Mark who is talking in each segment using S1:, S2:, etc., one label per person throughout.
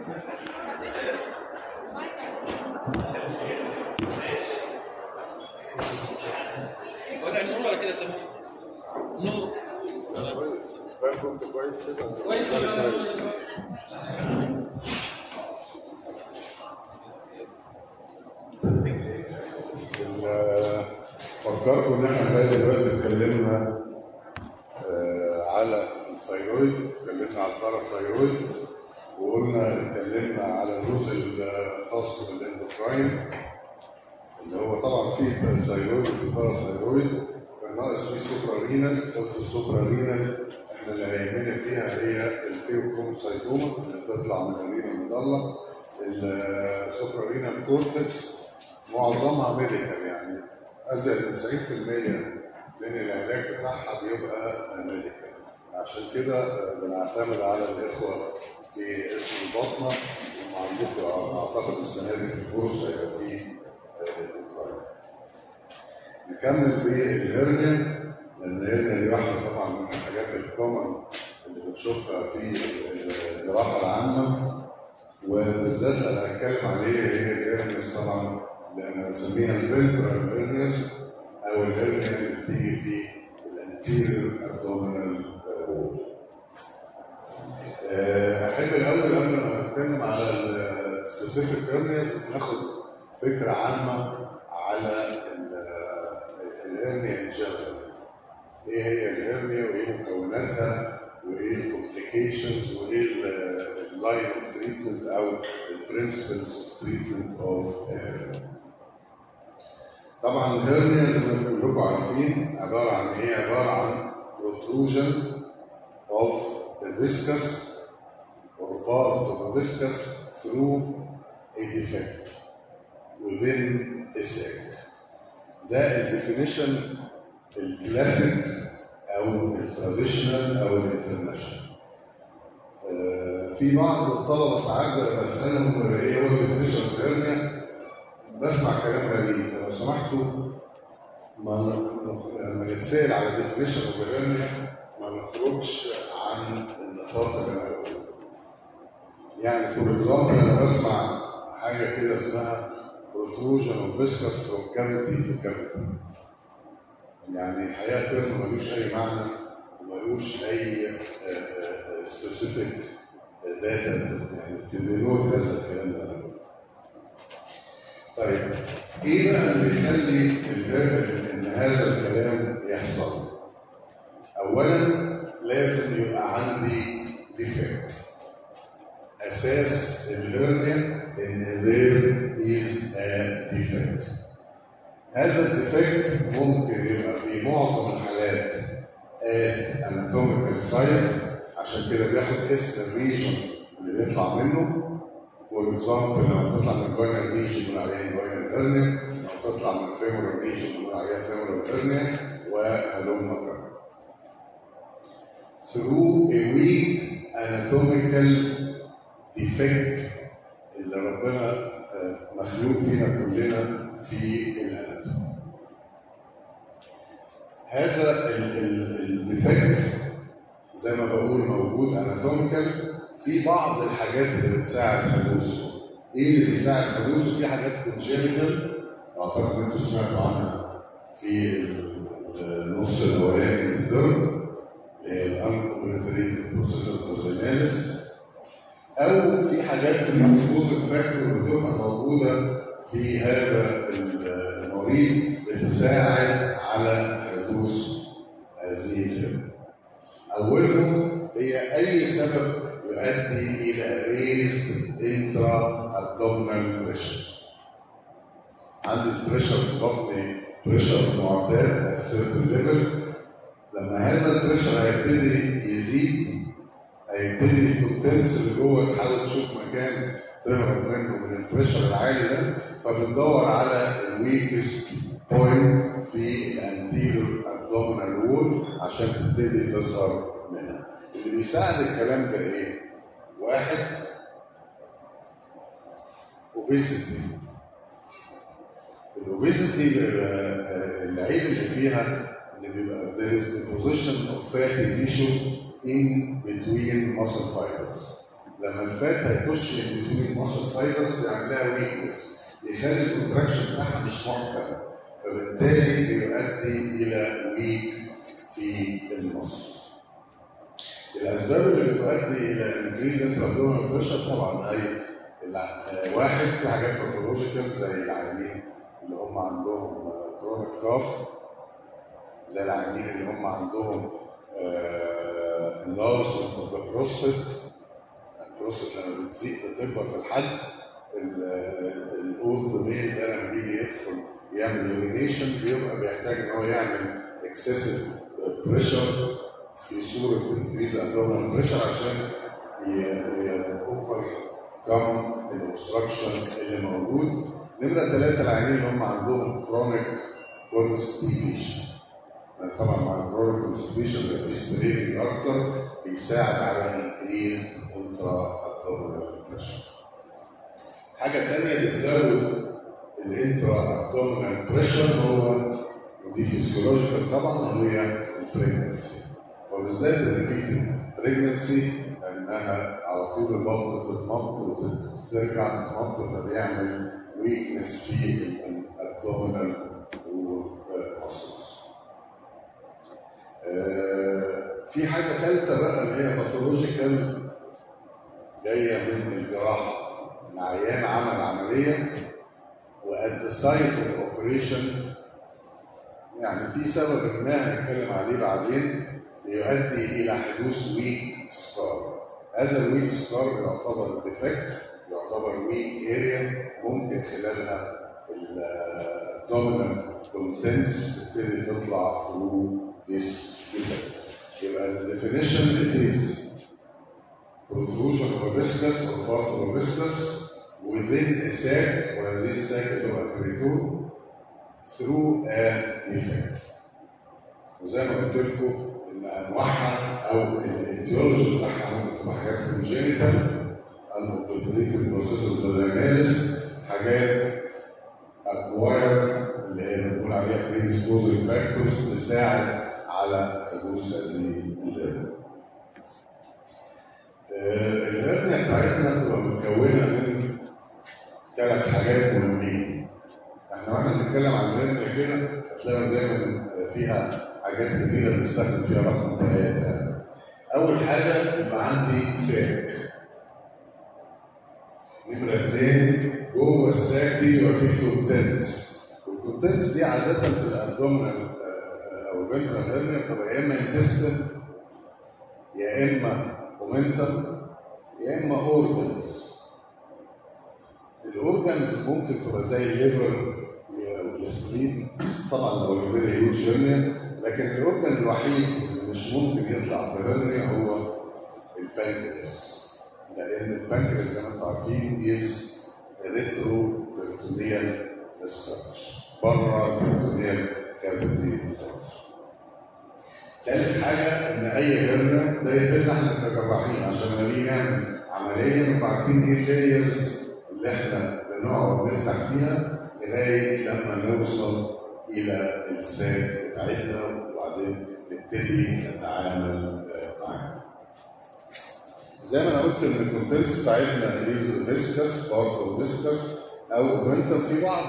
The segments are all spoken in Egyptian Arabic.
S1: ولا نور ولا كده تمام نور
S2: فاهم كنت كويس كده
S1: كويس
S2: ال- فكركم ان احنا لغايه دلوقتي اتكلمنا آه، على الثيرويد اتكلمنا على الباراثيرويد وقلنا اتكلمنا على الجزء الخاص بالاندوكراين اللي هو طبعا فيه الثيرويد وفيه الباراثيرويد كان ناقص فيه سوبرا رينال قلت السوبرا رينال احنا اللي هيهمنا فيها هي الفيوكروموسايتوما اللي بتطلع من الرينا المضله السوبرا رينال كورتكس معظمها ميديكال يعني ازيد من 90% من العلاج بتاعها بيبقى ميديكال عشان كده بنعتمد على الاخوه في اسم البطنه هم عندكم اعتقد السنه دي في الكورس هيبقى فيه آه، نكمل بالهرنيا لان الهرنيا دي واحده طبعا من الحاجات الكومن اللي بنشوفها في الجراحه العامه وبالذات اللي هتكلم عليه هي الهرنيس طبعا لان بنسميها الفنترال هرنيس او الهرنيا اللي بتيجي في الانتيريور ابدومينال وول. احب الاول قبل ما نتكلم على السبيسيفيك هرنيز ناخد فكره عامه على الهرنيا ان جنرال ايه هي الهرنيا وايه مكوناتها وايه الكومبليكيشنز وايه اللاين اوف تريتمنت او البرنسبلز اوف تريتمنت اوف طبعا الهرنيا زي ما كلكم عارفين عباره عن ايه؟ عباره عن protrusion of the viscous or part of the viscous through a defect within a sac. ده الديفينيشن الكلاسيك او التراديشنال او الانترناشونال. آه، في بعض الطلبه ساعات لما اسالهم ايه هو الديفينيشن اوف هيرنيا بسمع كلام غريب فلو سمحتوا ما نخ- لما نتسال على الديفينيشن اوف هيرنيا ما نخرجش عن النطاق اللي انا بقوله. يعني فور اكزامبل انا بسمع حاجه كده اسمها protrusion of viscous from cavity to cavity. يعني الحقيقه ترم ملوش اي معنى وملوش اي سبيسيفيك داتا يعني تدينوت هذا الكلام ده أنا بقوله. طيب ايه بقى اللي يخلي الهرم ان هذا الكلام يحصل؟ اولا لازم يبقى عندي ديفكت اساس الهرنيا ان there is a defect هذا الديفكت ممكن يبقى في معظم الحالات at anatomical site عشان كده بياخد اسم الريجن اللي بيطلع منه فور اكزامبل لما تطلع من الجوينال ريجن بنقول عليها جوينال هرنيا لو تطلع من الفيمورال ريجن بنقول عليها فيمورال هرنيا وهلم جرا through a weak anatomical defect اللي ربنا آه، مخلوق فينا كلنا في الاناتومي. هذا الديفكت زي ما بقول موجود اناتوميكال في بعض الحاجات اللي بتساعد حدوثه. ايه اللي بيساعد حدوثه؟ في حاجات كونجينيتال اعتقد انتوا سمعتوا عنها في النص الاولاني من الترم اللي هي الانكوبريتريتد بروسيسز اوزيناليس او في حاجات بريسبوزنج فاكتور بتبقى موجوده في هذا المريض بتساعد على حدوث هذه الهرم. اولهم هي اي سبب يؤدي الى ريزد انترا ابدومينال بريشر. عندي البريشر في بطني بريشر معتاد at certain level لما هذا البريشر هيبتدي يزيد هيبتدي الكونتنس اللي جوه تحاول تشوف مكان تهرب منه من البريشر العالي ده فبتدور على الويكست بوينت في الانتيريور ابدومينال وول عشان تبتدي تظهر منها. اللي بيساعد الكلام ده ايه؟ واحد اوبيزيتي الاوبيزيتي العيب اللي فيها ان بيبقى there is deposition of fatty tissue in between muscle fibers لما الفات هيخش بين المصل فايبرز ويعمل لها ويكنس يخلي الكونتراكشن بتاعها مش محكم فبالتالي بيؤدي الى ويك في المصل الاسباب اللي بتؤدي الى انكريز انترابدومينال بريشر طبعا هي الع- آه، واحد في حاجات باثولوجيكال زي العيانين اللي هم عندهم كرونيك كاف زي العيانين اللي هم عندهم enlargement اوف ذا بروستات البروستات لما بتزيد بتكبر في الحجم الاولد ميل ده لما بيجي يدخل يعمل يورينيشن بيبقى بيحتاج ان هو يعمل اكسسيف بريشر في صوره انكريز ابدومينال بريشر عشان اوفر كم الاوبستراكشن اللي موجود نمره ثلاثه العيانين اللي هم عندهم كرونيك كونستيبيشن طبعا مع الكرونيك كونستيبيشن بيبقى في ستريننج اكتر بيساعد على انكريز انترا ابدومينال بريشر حاجه ثانيه بتزود الانترا ابدومينال بريشر هو ودي فيسيولوجيكال طبعا هي البريجنسي وبالذات الريبيتد بريجنسي لانها على طول البطن بتتمط وترجع تتمط فبيعمل ويكنس في الابدومينال والمسلز. في حاجه ثالثه بقى اللي هي باثولوجيكال جايه من الجراحه ان عيان عمل عمليه وات ذا سايت اوف اوبريشن يعني في سبب ما هنتكلم عليه بعدين يؤدي الى حدوث ويك سكار هذا الويك سكار يعتبر ديفكت يعتبر ويك اريا ممكن خلالها الدومينال كونتنتس تبتدي تطلع ثرو ذيس ديفكت يبقى الديفينيشن it is protrusion of a viscous or part of a viscous within a sac وهذه الساك تبقى بريتون through a defect وزي ما قلت لكم ان انواعها او الايديولوجي بتاعها ممكن تبقى حاجات كونجينيتال الاوبريتد بروسيسز للريناليس حاجات اكوايرد اللي هي بنقول عليها بريديسبوزنج فاكتورز تساعد على حدوث هذه الهرنيا. الهرنيا بتاعتنا بتبقى متكونه من ثلاث حاجات مهمين. احنا واحنا بنتكلم عن الهرنيا كده هتلاقوا دايما فيها حاجات كتيره بنستخدم فيها رقم ثلاثه. اول حاجه يبقى عندي ساك. نمره اثنين جوه الساك دي يبقى فيه كونتنتس. والكونتنتس دي عاده في الابدومينال او الفنترال هيرنيا بتبقى يا اما انتستن يا اما مومنتم يا اما اورجنز الاورجنز ممكن تبقى زي الليفر والسبلين طبعا لو الفيري هيوج هيرنيا لكن الاورجن الوحيد اللي مش ممكن يطلع في هيرنيا هو البنكرياس لان البنكرياس زي ما انتم عارفين از ريترو بيرتونيال ستراكشر بره البيرتونيال كافيتي ثالث حاجه ان اي هرنه ده يفيدنا احنا كجراحين عشان لما نيجي نعمل عمليه نبقى عارفين ايه اللايرز اللي احنا بنقعد نفتح فيها لغايه لما نوصل الى الساك بتاعتنا وبعدين نبتدي نتعامل معاها. زي ما انا قلت ان الكونتنتس بتاعتنا از فيسكس بارت اوف فيسكس او انت في بعض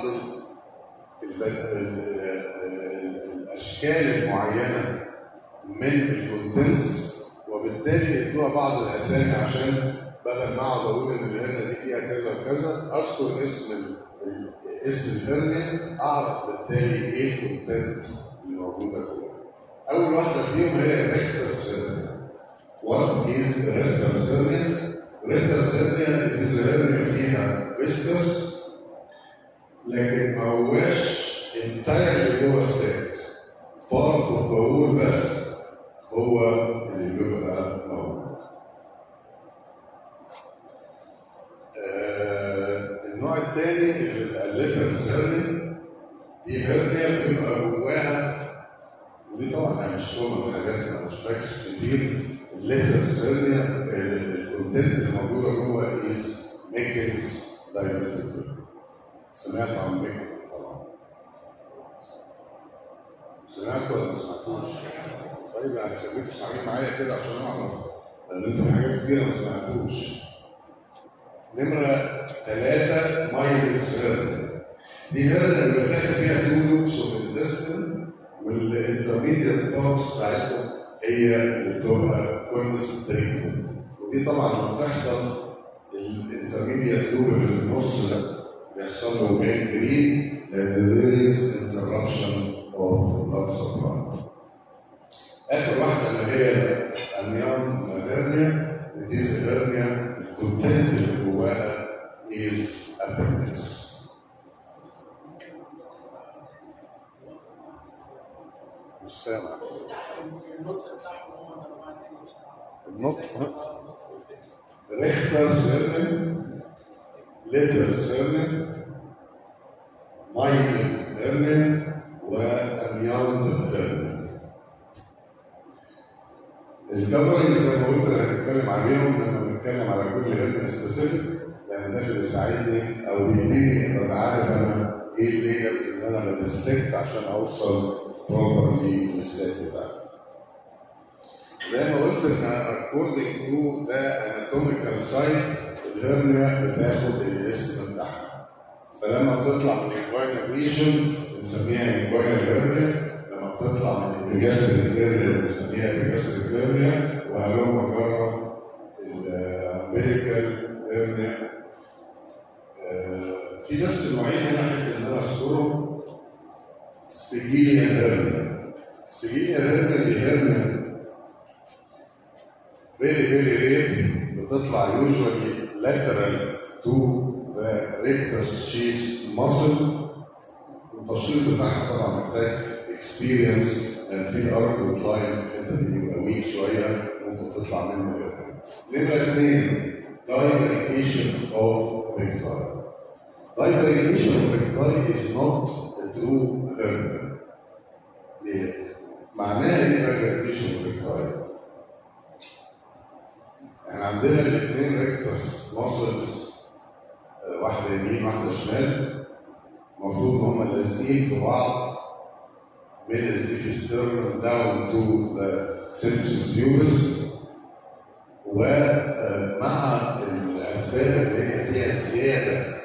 S2: الاشكال المعينه من الكونتنتس وبالتالي ادوها بعض الاسامي عشان بدل ما اقعد اقول ان الهرنه دي فيها كذا وكذا اذكر اسم اسم الهرنه اعرف بالتالي ايه الكونتنت اللي موجوده جوه. اول واحده فيهم هي ريخترز هرنه. وات از ريخترز هرنه؟ ريخترز هرنه از هرنه فيها فيسكس لكن ما هواش انتايرلي جوه الساك بارت اوف ذا وول بس هو اللي بيبقى موجود. آه النوع الثاني الليترز هيرنيا دي هيرنيا بيبقى جواها ودي طبعا مش كومن حاجات مش فاكس كتير الليترز هيرنيا الكونتنت اللي موجوده جوه از ميكنز دايركتيكال سمعت عن ميكنز طبعا سمعت ولا ما سمعتوش؟ طيب يعني خليكم سامعين معايا كده عشان اعرف لان انتوا في حاجات كتيره ما سمعتوش نمرة ثلاثة مايلز هيرن دي هيرن بيبقى داخل فيها تو لوبس اوف انتستين والانترميديت بارتس بتاعتهم هي اللي بتبقى كونستريكتد ودي طبعا لما بتحصل الانترميديت لوب اللي في النص ده بيحصل له جرين لان there is interruption of blood supply. اخر واحده اللي هي انيام هيرنيا دي هيرنيا الكونتنت اللي جواها is appendix. مش سامع النطق ها؟ ريختر سيرنن ليتر سيرنن مايكل هيرنن وامياند هيرنن الكفرنج زي ما قلت انا هنتكلم عليهم لما بنتكلم على كل هيرن سبيسيفيك لان ده اللي بيساعدني او بيديني ابقى عارف انا ايه اللايرز اللي انا بدسكت عشان اوصل بروبرلي للسيت بتاعتي. زي ما قلت ان اكوردنج تو ده اناتوميكال سايت الهرنيا بتاخد الاسم بتاعها. فلما بتطلع من الانجوينال ريجن بنسميها انجوينال هرنيا لما بتطلع من البيجاستريك هرنيا بنسميها بيجاستريك هرنيا وهلم جرى الامريكال هرنيا آه، في بس نوعين هنا احب ان انا اذكرهم سبيجيليا هيرنيا سبيجيليا هيرنيا دي هيرنيا فيري فيري رير بتطلع يوجوالي lateral to the rectus sheath muscle التشخيص بتاعها طبعا محتاج اكسبيرينس لان في الارك لاين في الحته دي بيبقى ويك شويه ممكن تطلع منه هيرنيا نمره اثنين divergation of recti divergation of recti is not a true hernia ليه؟ معناها ايه divergation of recti؟ احنا عندنا الاثنين ريكتس ماسلز واحده يمين واحده شمال المفروض ان هم لازقين في بعض من الزيفسترن داون تو ذا سيمفيس بيورس ومع الاسباب اللي هي فيها زياده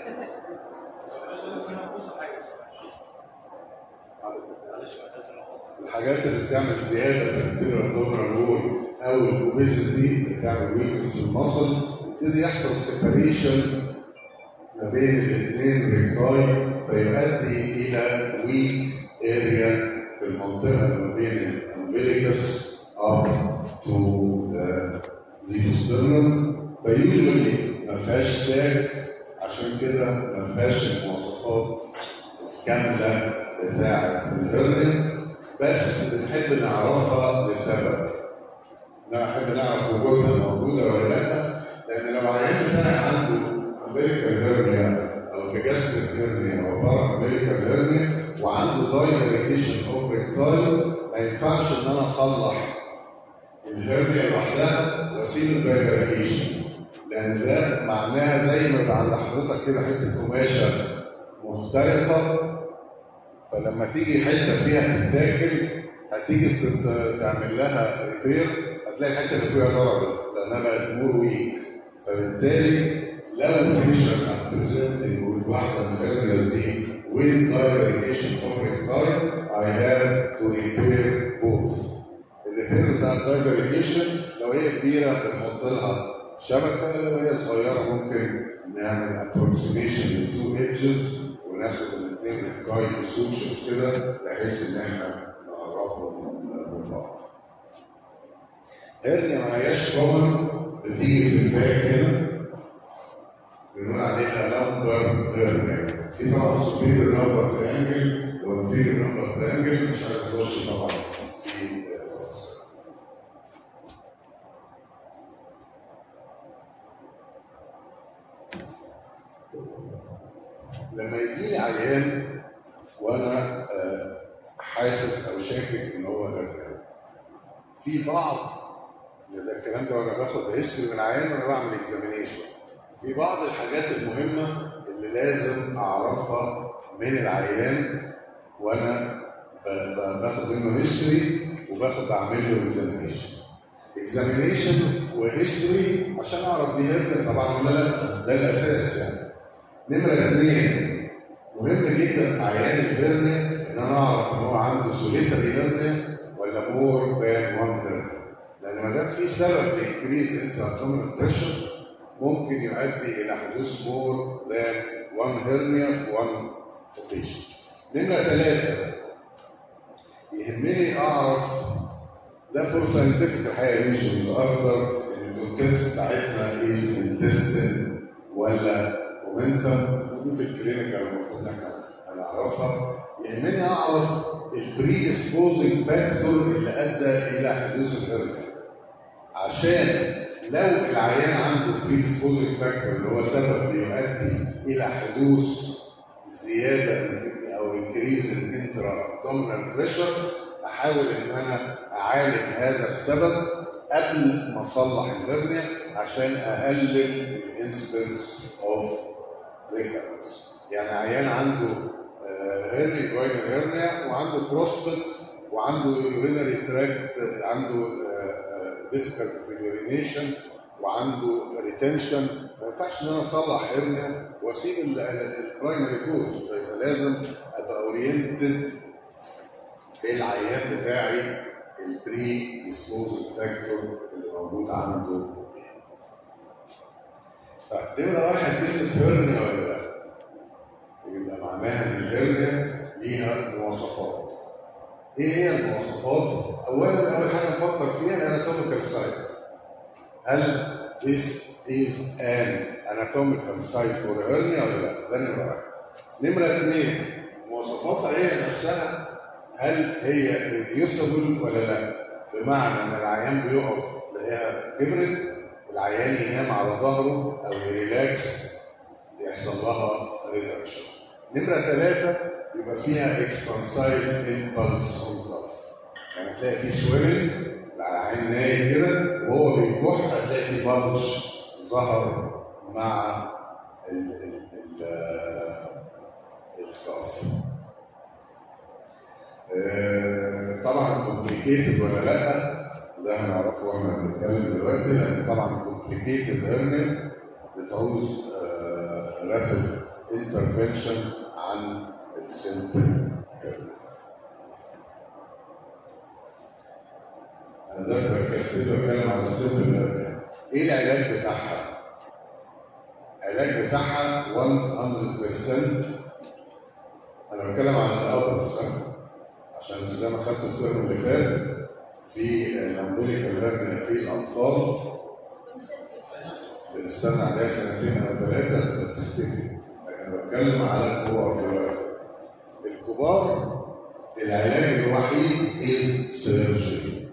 S2: الحاجات اللي بتعمل زياده في الانتيريور دوبرال وول او الاوبيزيتي بتعمل ويكنس في المصل يبتدي يحصل سيبريشن ما بين الاثنين ريكتاي فيؤدي الى ويك اريا في المنطقه اللي ما بين الامبليكس اب تو ذا زيفسترنم فيوجوالي ما فيهاش ساك عشان كده ما فيهاش المواصفات الكامله بتاعه الهرنيا بس بنحب نعرفها لسبب نحب نعرف وجودها موجوده ولا لا لان لو العيان بتاعي عنده امريكان هيرنيا او بيجاستريك هيرنيا او بارا امريكان هيرنيا وعنده دايفريكيشن اوف ريكتايل ما ينفعش ان انا اصلح الهيرنيا لوحدها واسيب الدايفريكيشن لان ده معناها زي ما يبقى عند حضرتك كده حته قماشه محترقه فلما تيجي حته فيها تتاكل هتيجي تت- تعمل لها ريبير هتلاقي الحته اللي فيها ضربت لانها بقت مور ويك فبالتالي لو البيشنت بريزنتنج with واحده من الهرنياز دي with divergation of recti I have to repair both الريبير بتاع الدايفريكيشن لو هي كبيره بنحط لها شبكه لو هي صغيره ممكن نعمل approximation للتو ايدجز وناخد الاثنين ريكاي سوتشرز كده بحيث ان احنا نقربهم من بعض. هرنيا ما هياش كومن بتيجي في الباك هنا بنقول عليها لامبر هرنيا في طبعا سوبيريور لامبر تريانجل وانفيريور لامبر تريانجل مش عايز اخش طبعا في تفاصيل. لما يجي لي عيان وانا آه، حاسس او شاكك ان هو هرنيا في بعض ده الكلام ده وانا باخد هيستوري من عيان وانا بعمل اكزامينيشن في بعض الحاجات المهمه اللي لازم اعرفها من العيان وانا ب- ب- باخد منه هيستوري وباخد بعمل له اكزامينيشن اكزامينيشن وهيستوري عشان اعرف دي هرنيا طبعا ولا لا ده الاساس يعني نمره اثنين مهم جدا في عيان الهرنيا ان انا اعرف ان هو عنده سوليتري هرنيا ولا مور ذان وان هرنيا لان ما دام في سبب لانكريز انترا بريشر ممكن يؤدي الى حدوث مور ذان وان هرنيا في وان اوبيشن نمره ثلاثه يهمني اعرف ده فور ساينتفك الحقيقه ريشنز اكتر ان الكونتنتس بتاعتنا از انتستين ولا مومنتم ودي في الكلينيكال المفروض ان احنا هنعرفها يهمني اعرف البريديسبوزنج فاكتور اللي ادى الى حدوث الهرنيا عشان لو العيان عنده بريديسبوزنج فاكتور اللي هو سبب بيؤدي الى حدوث زياده او انكريز الانترا ابدومينال بريشر احاول ان انا اعالج هذا السبب قبل ما اصلح الهرنيا عشان اقلل الانسبنس اوف ريكارنس يعني عيان عنده هرني جوينال هرنيا وعنده بروستات وعنده يورينري تراكت عنده ديفيكالت في اليورينيشن وعنده ريتنشن ما ينفعش ان انا اصلح هرنيا واسيب البرايمري كوز فيبقى لازم ابقى اورينتد العيان بتاعي البري ديسبوزل فاكتور اللي موجود عنده طيب نمرة واحد قصة هرنيا ولا لا؟ يبقى معناها ان الهرنيا ليها مواصفات. ايه هي المواصفات؟ اولا اول حاجه نفكر فيها الاناتوميكال سايت. هل this is an anatomical site for hernia ولا لا؟ ده نمرة واحد. نمرة اثنين مواصفاتها هي نفسها هل هي ريديوسبل ولا لا؟ بمعنى ان العيان بيقف تلاقيها كبرت العيان ينام على ظهره او يريلاكس يحصل لها ريدكشن. نمرة ثلاثة يبقى فيها اكسبانسايل امبلس اون كف. يعني تلاقي في سويلنج العين نايم كده وهو بيكح هتلاقي في بلج ظهر مع ال ال ال الكف. آه، طبعا كومبليكيتد ولا لا ده هنعرفه واحنا بنتكلم دلوقتي لان طبعا كومبليكيتد هيرنيا بتعوز رابid انترفنشن عن السمبل هيرنيا. انا دلوقتي بركزت بتكلم على السمبل هيرنيا. ايه العلاج بتاعها؟ العلاج بتاعها 100% انا بتكلم عن الادلتس عشان انتوا زي ما خدتوا الترم اللي فات في الامبليكال هيرنيا في الاطفال بنستنى عليها سنتين او ثلاثه تختفي انا بتكلم على الكبار دلوقتي الكبار العلاج الوحيد از سيرجري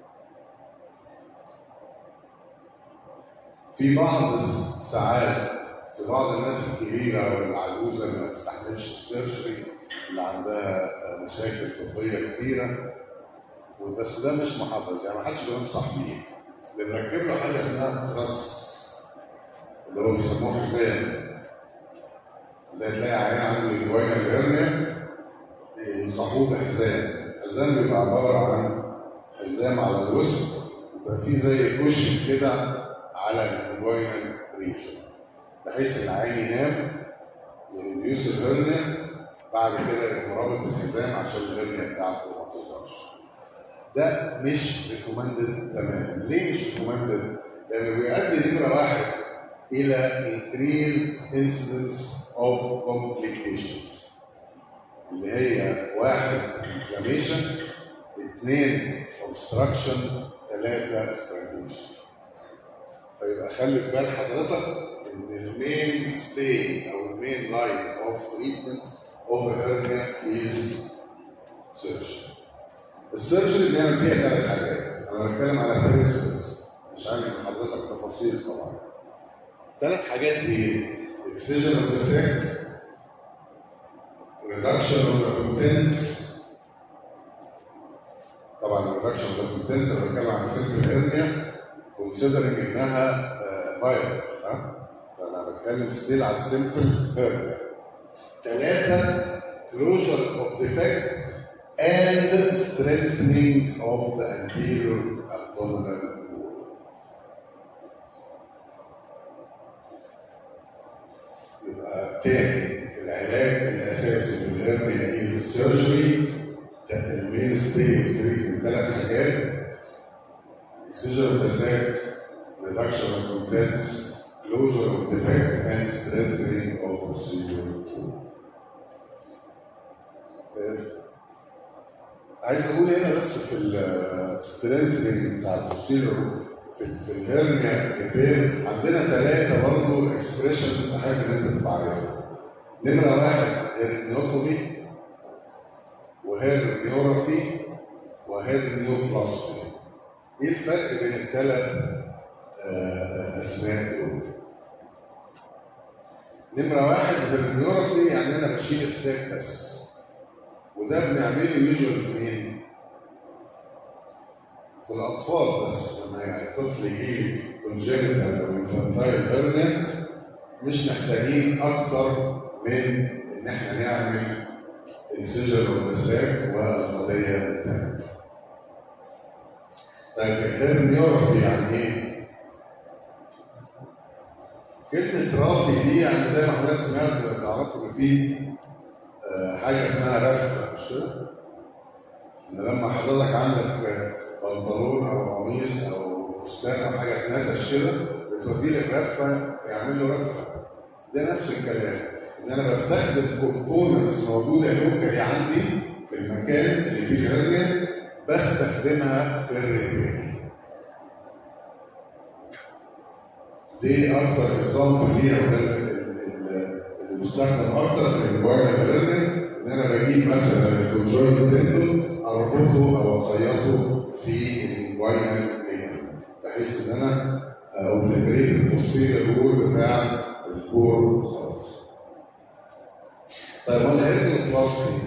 S2: في بعض ساعات في بعض الناس الكبيره والعجوزه اللي ما تستحملش السيرجري اللي عندها مشاكل طبيه كتيره بس ده مش محافظ يعني ما حدش بينصح بيه بنركب له حاجه اسمها تراس اللي هو بيسموه حزام زي تلاقي عيان عنده الجوينة الهرنيا ينصحوه بحزام الحزام بيبقى عباره عن حزام على الوسط يبقى فيه زي كشن كده على الجوينة ريجن بحيث العين ينام يريديوس الهرنيا بعد كده يقوم رابط الحزام عشان الهرنيا بتاعته ما تظهرش. ده مش ريكومندد تماما، ليه مش ريكومندد؟ لأنه بيؤدي نمرة واحد إلى increased incidence of complications اللي هي واحد inflammation اثنين obstruction ثلاثة strangulation فيبقى خلي في بال حضرتك ان المين ستي او المين لاين اوف تريتمنت اوف هيرنيا از سيرجري. السيرجري بنعمل فيها ثلاث حاجات، انا بتكلم على برنسبلز مش عايز من حضرتك تفاصيل طبعا. ثلاث حاجات ايه؟ اكسجن اوف ذا سيك ريدكشن اوف ذا كونتنتس طبعا ريدكشن اوف ذا كونتنتس انا بتكلم عن سيمبل هيرنيا كونسيدرنج انها فايرال ها فانا بتكلم ستيل على السيمبل هيرنيا ثلاثة closure of defect and strengthening of the anterior abdominal wall تاني العلاج الاساسي في الهرنيا از السيرجري المين ستي اوف تريتمنت ثلاث حاجات excision of the sac, reduction of contents, closure of defect, and strengthening of procedure. عايز اقول هنا بس في السترينثنج بتاع البوستيريور في في الهرنيا ريبير عندنا ثلاثه برضه اكسبريشنز احب ان انت تبقى عارفها. نمره واحد هيرنيوتومي وهيرنيورافي وهيرنيوبلاستي. ايه الفرق بين الثلاث اسماء دول؟ نمره واحد هيرنيورافي يعني انا بشيل الساك بس. وده بنعمله يوجوال في مين؟ في الاطفال بس لما يعني الطفل يجي كونجنتال او انفانتايل هيرنيا مش محتاجين اكتر من ان احنا نعمل انسجن والمساك والقضيه انتهت. طيب الهيرنيورافي يعني ايه؟ كلمة رافي دي يعني زي ما حضرتك سمعت تعرفوا ان في حاجه اسمها رفه مش كده؟ ان لما حضرتك عندك بنطلون او قميص او فستان او حاجه اتنتش كده بتوديه للرفه يعمل له رفه ده نفس الكلام ان انا بستخدم كومبوننتس موجوده لوكالي عندي في المكان اللي فيه الهرنيا بستخدمها في الريبير دي اكتر اكزامبل ليها وده اللي بيستخدم اكتر في الانفايرمنت ليرنينج ان انا بجيب مثلا الكونجوينت تندون اربطه او اخيطه في الانفايرمنت ليجمنت بحيث ان انا اوبليتريت البوستيريور وول بتاع الكور خالص. طيب وانا هيرنيو بلاستي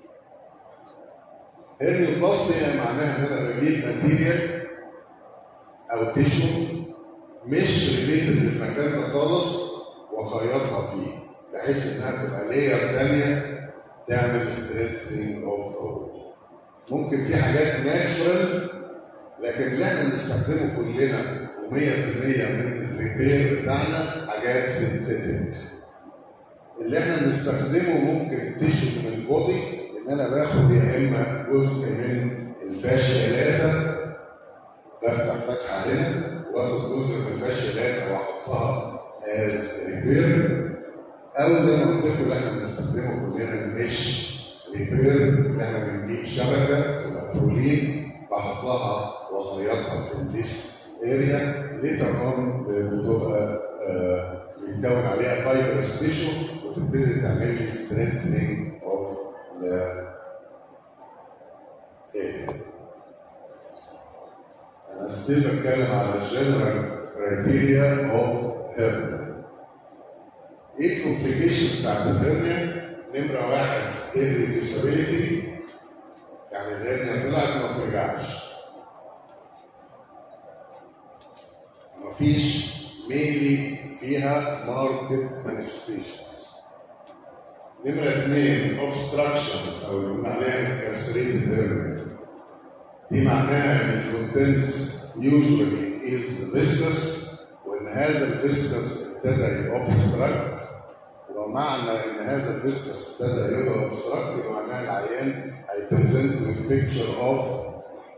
S2: هيرنيو بلاستي معناها ان انا بجيب ماتيريال او تيشو مش ريليتد للمكان ده خالص واخيطها فيه بحيث انها تبقى لاير ثانيه تعمل ستريتنج اوف ذا ممكن في حاجات ناتشرال لكن اللي احنا بنستخدمه كلنا و100% من الريبير بتاعنا حاجات سينثيتك اللي احنا بنستخدمه ممكن تيشو من البودي ان انا باخد يا اما جزء من الفاشيالاتا بفتح فتحه هنا واخد جزء من الفاشيالاتا واحطها از ريبير او زي ما قلت لكم اللي احنا بنستخدمه كلنا المش ريبير اللي احنا بنجيب شبكه تبقى برولين بحطها واخيطها في الديس اريا ليتر اون بتبقى آه بيتكون عليها فايبرس تيشو وتبتدي تعمل لي سترينثنينج اوف ذا اريا انا ستيل بتكلم على الجنرال كرايتيريا اوف هيرنيا ايه الكومبليكيشنز بتاعت الهرنيا؟ نمره واحد الريديوسابيلتي يعني الهرنيا طلعت ما بترجعش. مفيش مينلي فيها ماركت مانيفستيشنز. نمره اثنين اوبستراكشن او اللي بنقول عليها كانسريتد هرنيا. دي معناها ان الكونتنتس يوجوالي از فيسكس وان هذا الفيسكس ابتدى يوبستراكت يبقى معنى ان هذا الفيسكس ابتدى يبقى اوبستراكت يبقى معناها العيان هيبريزنت with picture of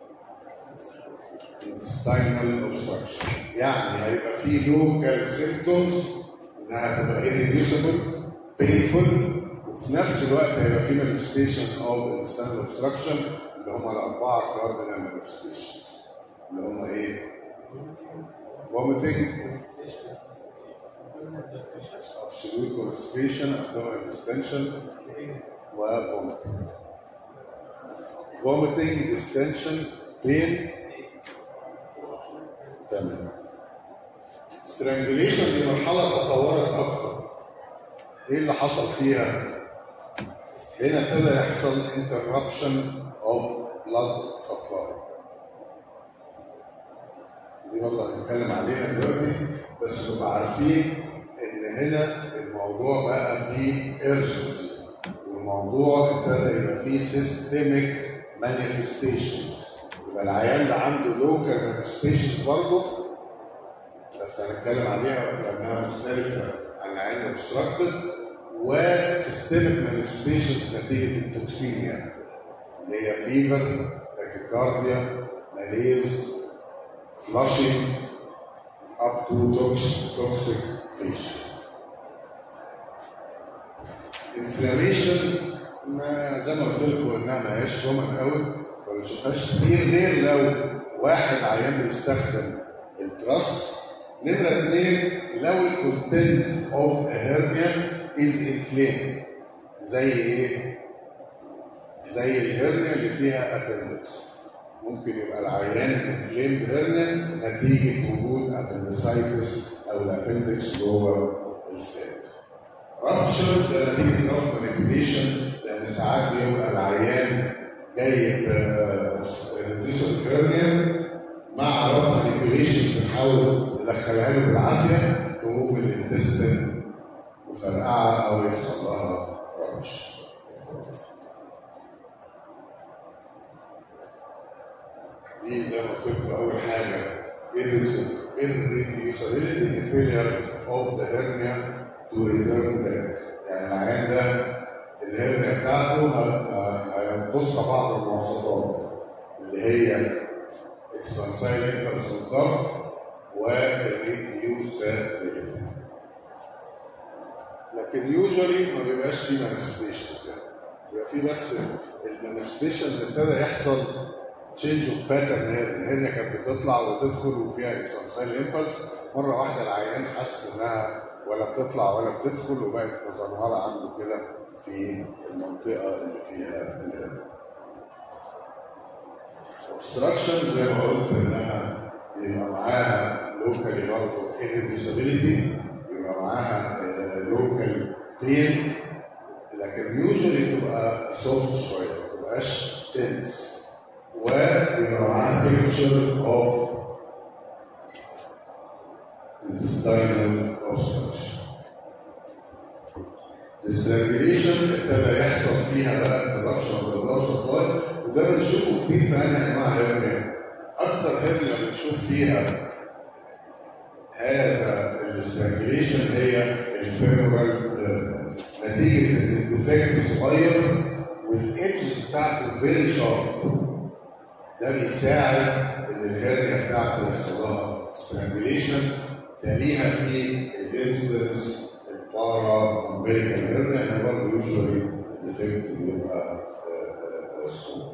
S2: intestinal obstruction يعني هيبقى في local symptoms انها تبقى irreducible painful وفي نفس الوقت هيبقى في manifestation of intestinal obstruction اللي هم الاربعه cardinal manifestations اللي هم ايه؟ vomiting absolute constipation, abdominal distension, وvomiting. Vomiting, distension, pain. تمام. strangulation دي مرحلة تطورت أكتر. إيه اللي حصل فيها؟ هنا ابتدى يحصل interruption of blood supply. دي برضه هنتكلم عليها دلوقتي بس نبقى عارفين ان هنا الموضوع بقى فيه urgency والموضوع ابتدى يبقى فيه systemic manifestations يبقى العيان ده عنده local manifestations برضه بس هنتكلم عليها لانها مختلفه عن العيان obstructed وسيستمك مانيفستيشنز نتيجه التوكسيميا اللي هي فيفر تاكيكارديا ماليز فلاشينج اب تو توكسيك فيشنز انفلاميشن ما زي ما قلت لكم انها ما هياش كومن قوي ما بنشوفهاش كتير غير لو واحد عيان بيستخدم التراست نمرة اثنين لو الكونتنت اوف هيرنيا از انفليمد زي ايه؟ زي الهرنيا اللي فيها ابندكس ممكن يبقى العيان انفليمد هرنيا نتيجة وجود ابندسايتس او الابندكس جوه الساك. رابشر ده نتيجة رف مانيبيوليشن لأن ساعات بيبقى العيان جاي بريديوسر هرنيا مع رف مانيبيوليشن بنحاول ندخلها له بالعافية تقوم الانتستين مفرقعة أو يحصل لها رابشر. دي زي ما قلت لكم اول حاجه irreducibility in failure of the hernia to return back يعني العيان ده الهرنيا بتاعته هينقصها بعض المواصفات اللي هي expansile impulse الكف والreducibility لكن يوجوالي ما بيبقاش فيه مانيفستيشنز يعني بيبقى فيه بس المانيفستيشن اللي ابتدى يحصل تشينج اوف باترن هير الهرنيا كانت بتطلع وتدخل وفيها اسانسايل امبلس مره واحده العيان حس انها ولا بتطلع ولا بتدخل وبقت مظهره عنده كده في المنطقه اللي فيها الهرنيا. obstruction زي ما قلت انها يبقى معاها لوكالي برضه irreducibility يبقى معاها لوكال بين لكن يوجوالي بتبقى سوفت شويه ما تبقاش تنس ويبقى معاه picture of intestinal obstruction. السيركيليشن ابتدى يحصل فيها بقى interruption of the blood supply وده بنشوفه كتير في انهي انواع هرنيا. اكتر هرنيا بنشوف فيها هذا السيركيليشن هي الفيمورال نتيجه ان الديفكت صغير والايدجز بتاعته فيري شارب ده بيساعد ان الهرنيا بتاعته يحصل لها سترانجوليشن تليها في الانسيدنس البارا امبريكال هرنيا اللي برضه يوجوالي ديفكت بيبقى سكوب.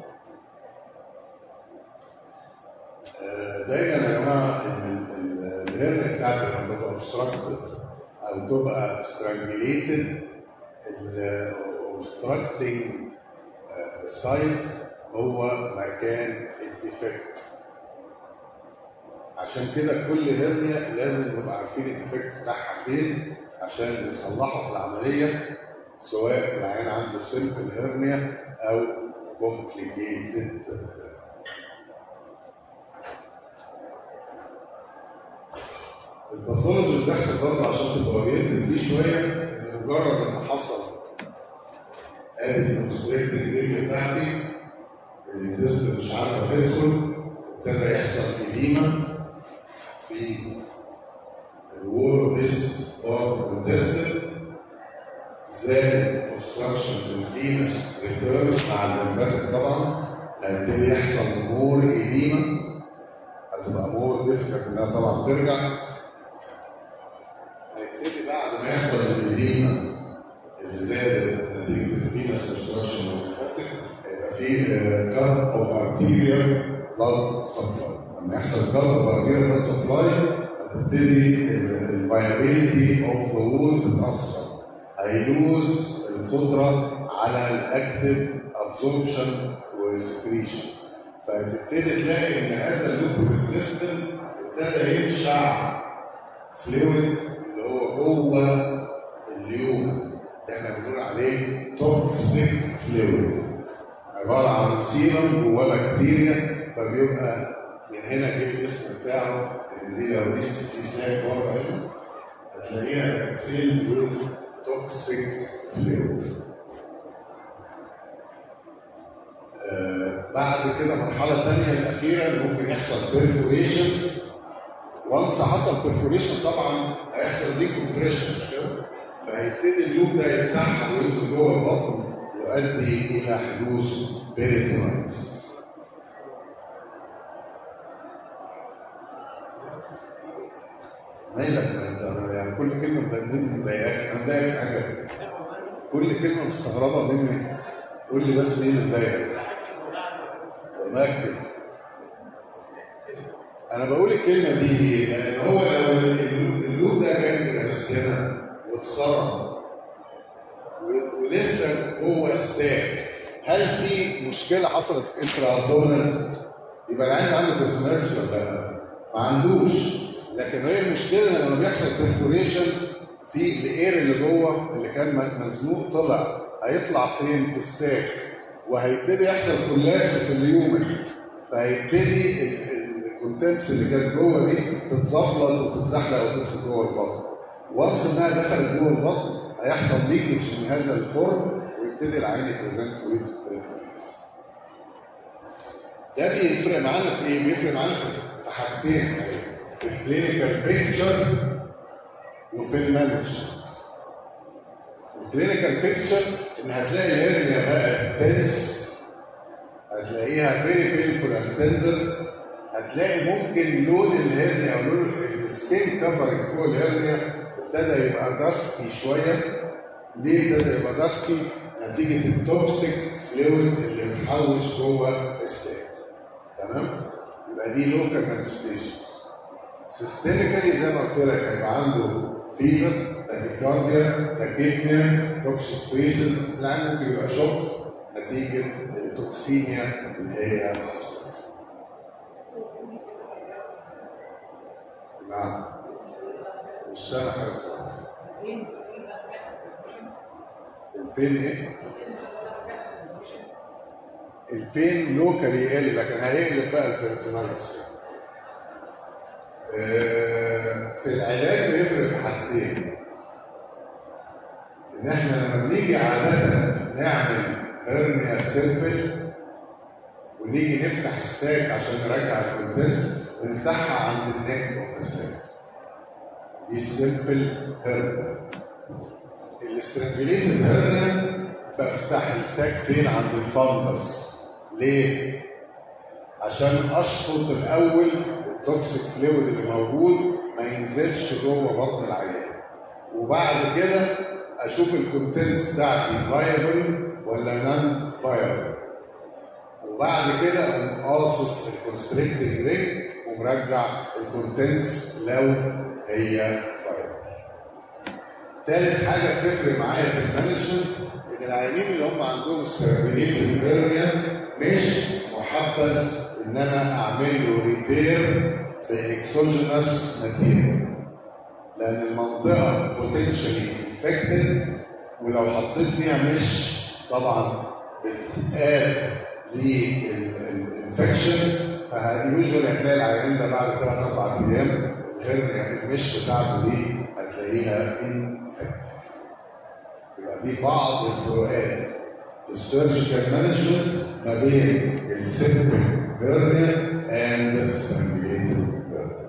S2: دايما يا جماعه ان الهرنيا بتاعتك لما تبقى اوبستراكتد او تبقى سترانجليتد الاوبستراكتنج سايت هو مكان الديفكت عشان كده كل هرنيا لازم نبقى عارفين الديفكت بتاعها فين عشان نصلحه في العمليه سواء العيان عنده سيمبل هرنيا او كومبليكيتد الباثولوجي اللي بيحصل برضه عشان تبقى اورينتد دي شويه ان مجرد ما حصل ادي الكونستريكتد اريا بتاعتي الانتست مش عارفه تدخل ابتدى يحصل اديمه في الوول ذيس بارت اوف الانتستين زاد اوبستراكشن في الفينس ريتيرن مع الليمفاتيك طبعا هيبتدي يحصل مور اديمه هتبقى مور ديفيكت انها طبعا ترجع هيبتدي بعد ما يحصل الاديمه اللي زادت نتيجه الفينس اوبستراكشن والليمفاتيك هيبقى في كارت اوف ارتيريال بلاد سبلاي لما يحصل كارت اوف ارتيريال بلاد سبلاي هتبتدي الفايبيليتي اوف ذا وول تتاثر هيلوز القدره على الاكتف ابزوربشن وسكريشن فهتبتدي تلاقي ان هذا اللوب انتستين ابتدى ينشع فلويد اللي هو جوه اليوم اللي احنا بنقول عليه توكسيك فلويد عباره عن سيرم جواه بكتيريا فبيبقى من هنا جه الاسم بتاعه ان دي لو لسه في ساك ورا هنا هتلاقيها فين ويز توكسيك فلويد آه بعد كده مرحلة تانية الأخيرة اللي ممكن يحصل بيرفوريشن وانس حصل بيرفوريشن طبعا هيحصل دي كومبريشن مش كده؟ فهيبتدي اللوب ده يتسحب وينزل جوه البطن يؤدي الى حدوث بيريتونايتس مالك ما انت يعني كل كلمه مضايقني مضايقاك انا مضايقك في حاجه كل كلمه مستغربه مني قول لي بس ايه اللي مضايقك مأكد انا بقول الكلمه دي ليه؟ لان هو لو اللوب ده كان بس هنا واتخرم و- ولسه جوه الساك هل في مشكله حصلت انترا ابدومينال يبقى العيان ده عنده بيرتونايتس ولا لا؟ ما عندوش لكن هي المشكله لما بيحصل بيرفوريشن في الاير اللي جوه اللي كان م- مزنوق طلع هيطلع فين في الساك وهيبتدي يحصل كولابس في اليومن فهيبتدي ال- ال- الكونتنتس اللي كانت جوه دي تتزفلط وتتزحلق وتدخل جوه البطن وانس انها دخلت جوه البطن هيحصل ليكج من هذا الفورم ويبتدي العين يبريزنت ويز ده بيفرق معانا في ايه؟ بيفرق معانا في في حاجتين في الكلينيكال بيكتشر وفي المانجمنت. الكلينيكال بيكتشر ان هتلاقي الهرنيا بقى تنس هتلاقيها فيري بينفول اند تندر هتلاقي ممكن لون الهرنيا او لون السكين كفرنج فوق الهرنيا ابتدى يبقى داسكي شويه ليه ابتدى يبقى داسكي؟ نتيجه التوكسيك فلويد اللي بتحوش جوه الساك تمام؟ يبقى دي لوكال مانيفستيشن سيستميكالي زي ما قلت لك هيبقى عنده فيفر تاكيكارديا تاكيبنيا توكسيك فيسز العين ممكن يبقى شوك نتيجه التوكسيميا اللي هي حصلت نعم مش سامع حاجه خالص البين ايه؟ البين لوكالي يقل لكن هيقلب بقى البيرتونايتس آه، في العلاج بيفرق في حاجتين ان احنا لما بنيجي عاده نعمل هرنيا سيمبل ونيجي نفتح الساك عشان نرجع الكونتنس بنفتحها عند النك اوف الساك دي السيمبل هرنيا الاسترانجليتد هرنيا بفتح الساك فين عند الفندس ليه؟ عشان اشفط الاول التوكسيك فلويد اللي موجود ما ينزلش جوه بطن العيان وبعد كده اشوف الكونتنتس بتاعتي فايبل ولا نون فايبل وبعد كده اقوم قاصص الكونستريكتنج رينج ومرجع الكونتنتس لو هي فايبل تالت حاجه بتفرق معايا في المانجمنت ان العيانين اللي هم عندهم ستابيليتد هيرنيا مش محبذ ان انا اعمل له ريبير باكسوجينس ماتيريال لان المنطقه بوتنشالي انفكتد ولو حطيت فيها مش طبعا بتتقاد للانفكشن فيوجوالي هتلاقي العيان ده بعد ثلاث اربع ايام الهرنيا المش بتاعته دي هتلاقيها انفكتد يبقى دي بعض الفروقات في السيرجيكال مانجمنت ما بين السيمبل هيرنيا اند strangulated هيرنيا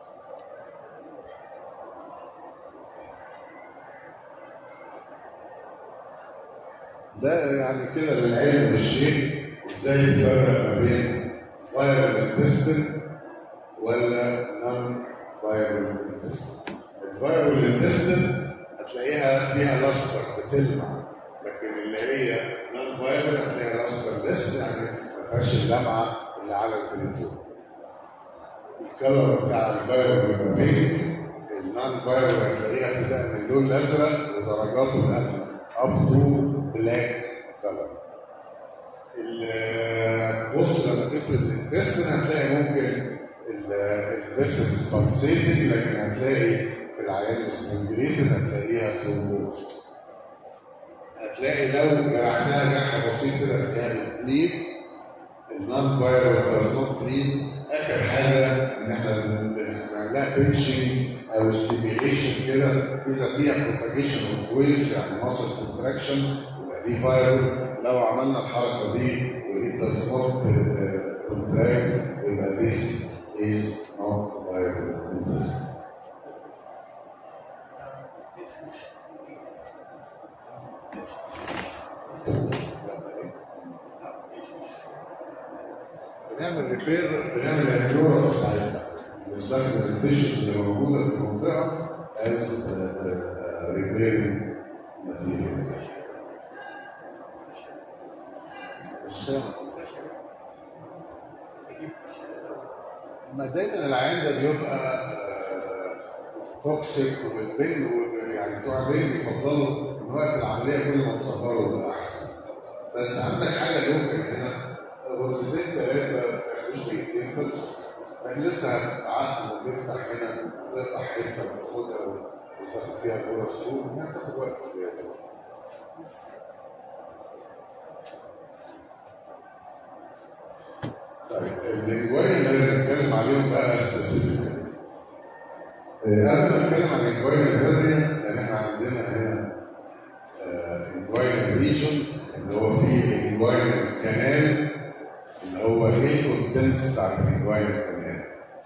S2: ده يعني كده للعلم بالشيء ازاي تفرق ما بين فايرال انتستين ولا نون فايرال انتستين الفايرال انتستين هتلاقيها فيها لاستر بتلمع لكن اللي هي نون فايرال هتلاقيها لاستر بس يعني ما فيهاش اللمعه اللي على البليتون الكلر بتاع الفايرال بيبقى بينك النون فايرال هتلاقيها ابتداء من اللون الازرق ودرجاته الاغمق اب تو بلاك كلر بص لما تفرد الانتستين هتلاقي ممكن الفيسلز بالسيتنج لكن هتلاقي في العيان السنجريتد هتلاقيها ثرومبوست هتلاقي لو جرحتها جرح بسيط كده هتلاقيها بتبليد النون فايرال داز نوت بليد اخر حاجه ان احنا بنعمل لها بنشنج او ستيميليشن كده اذا فيها بروباجيشن اوف ويلز يعني ماسل كونتراكشن يبقى دي فايرال لو عملنا الحركه دي وإت does not uh, contract يبقى this is not viable intestine. بنعمل ريبير بنعمل انكلورا في ساعتها بنستخدم التيشوز اللي موجوده في المنطقه از ريبير ماتيريال ما دايما العيان ده بيبقى توكسيك والبنج يعني بتوع البنج يفضلوا ان وقت العمليه كل ما تصغروا يبقى احسن بس عندك حاجه لوكال هنا غرفتين ثلاثه مش دقيقتين بس يعني لسه هتتعقد وتفتح هنا وتقطع حته وتاخدها وتاخد فيها كوره سوق يعني تاخد وقت زياده طيب الانجوين اللي بنتكلم عليهم بقى سبيسيفيك قبل ما نتكلم عن الانجوين الهرنيا لان احنا عندنا هنا انجوين ريجن اللي هو فيه الانجوين كانال اللي هو ايه الكونتنتس بتاعت الانجوين كانال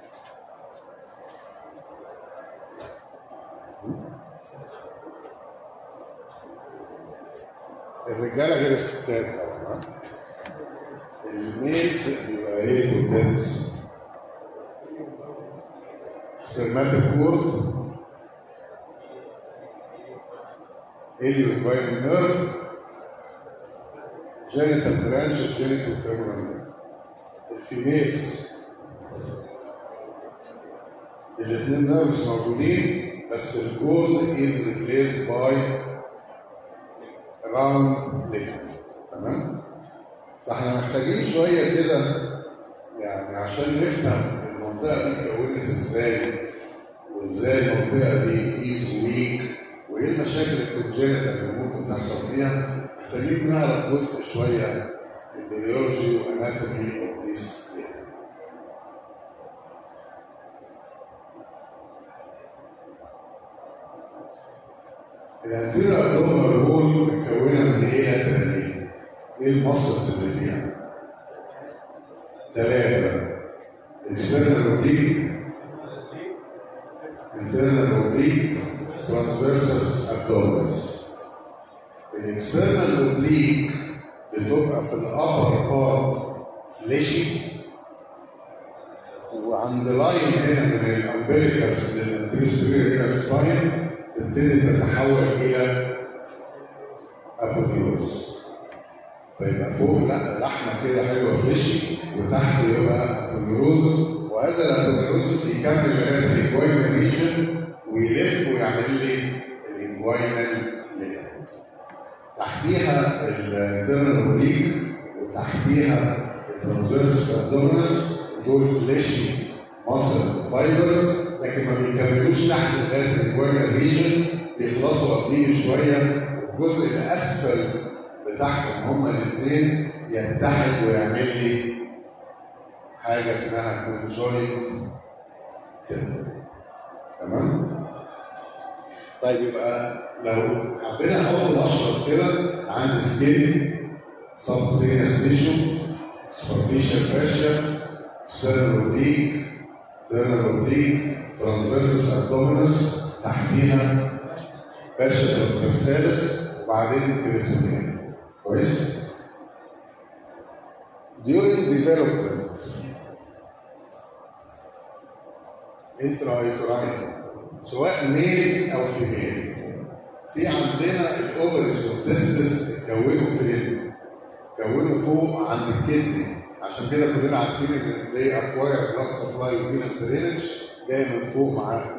S2: الرجاله غير الستات طبعا الميلز بيبقى ايه الكونتنتس سpermatic cord ilioquine nerve genital branch of genital femoral nerve الفيميلز الاثنين نيرفز موجودين بس الكورد از ريبليسد باي راوند ليجمنت تمام فاحنا محتاجين شويه كده يعني عشان نفهم المنطقه دي اتكونت ازاي وازاي المنطقه دي ايز ويك وايه المشاكل الكونجنتال اللي ممكن تحصل فيها محتاجين نعرف جزء شويه البيولوجي واناتومي اوف ذيس الانتيريور ابدومينال وول متكونه من ايه يا تاني؟ ايه المصرف اللي فيها؟ ثلاثه external oblique internal oblique transversus abdominis الاكسترنال اوبليك بتبقى في الابر بارت فليشي وعند لاين هنا من الامبليكس للانتيريور سبيريور سباين تبتدي تتحول الى ابوديوس فيبقى فوق لا لحمه كده حلوه فريشي وتحت يبقى ابوديوز وهذا الابوديوز يكمل لغايه الانجوينال ريجن ويلف ويعمل لي الانجوينال ليجمنت تحتيها الانترنال اوبليك وتحتيها الترانسفيرس ابدومينس ودول فليشي مصر فايبرز لكن ما بيكملوش تحت لغايه الانجوينال ريجن بيخلصوا قبليه شويه الجزء الاسفل بتاعهم هما الاثنين يتحد ويعمل لي حاجه اسمها كونجوينت تمام طيب يبقى لو حبينا نحط الاشرط كده عند سكين سبكوتينيوس تيشو سوبرفيشال فاشيا external oblique internal oblique transversus abdominis تحتيها فاشيا ترانسفيرسالس وبعدين بريتونيال كويس during development intrauterine سواء ميل او فيميل في عندنا الاوفرز والتستس اتكونوا فين؟ اتكونوا فوق عند الكدني عشان كده كلنا عارفين ان دي اكواير بلاد سبلاي وفينس درينج جاي من فوق معاهم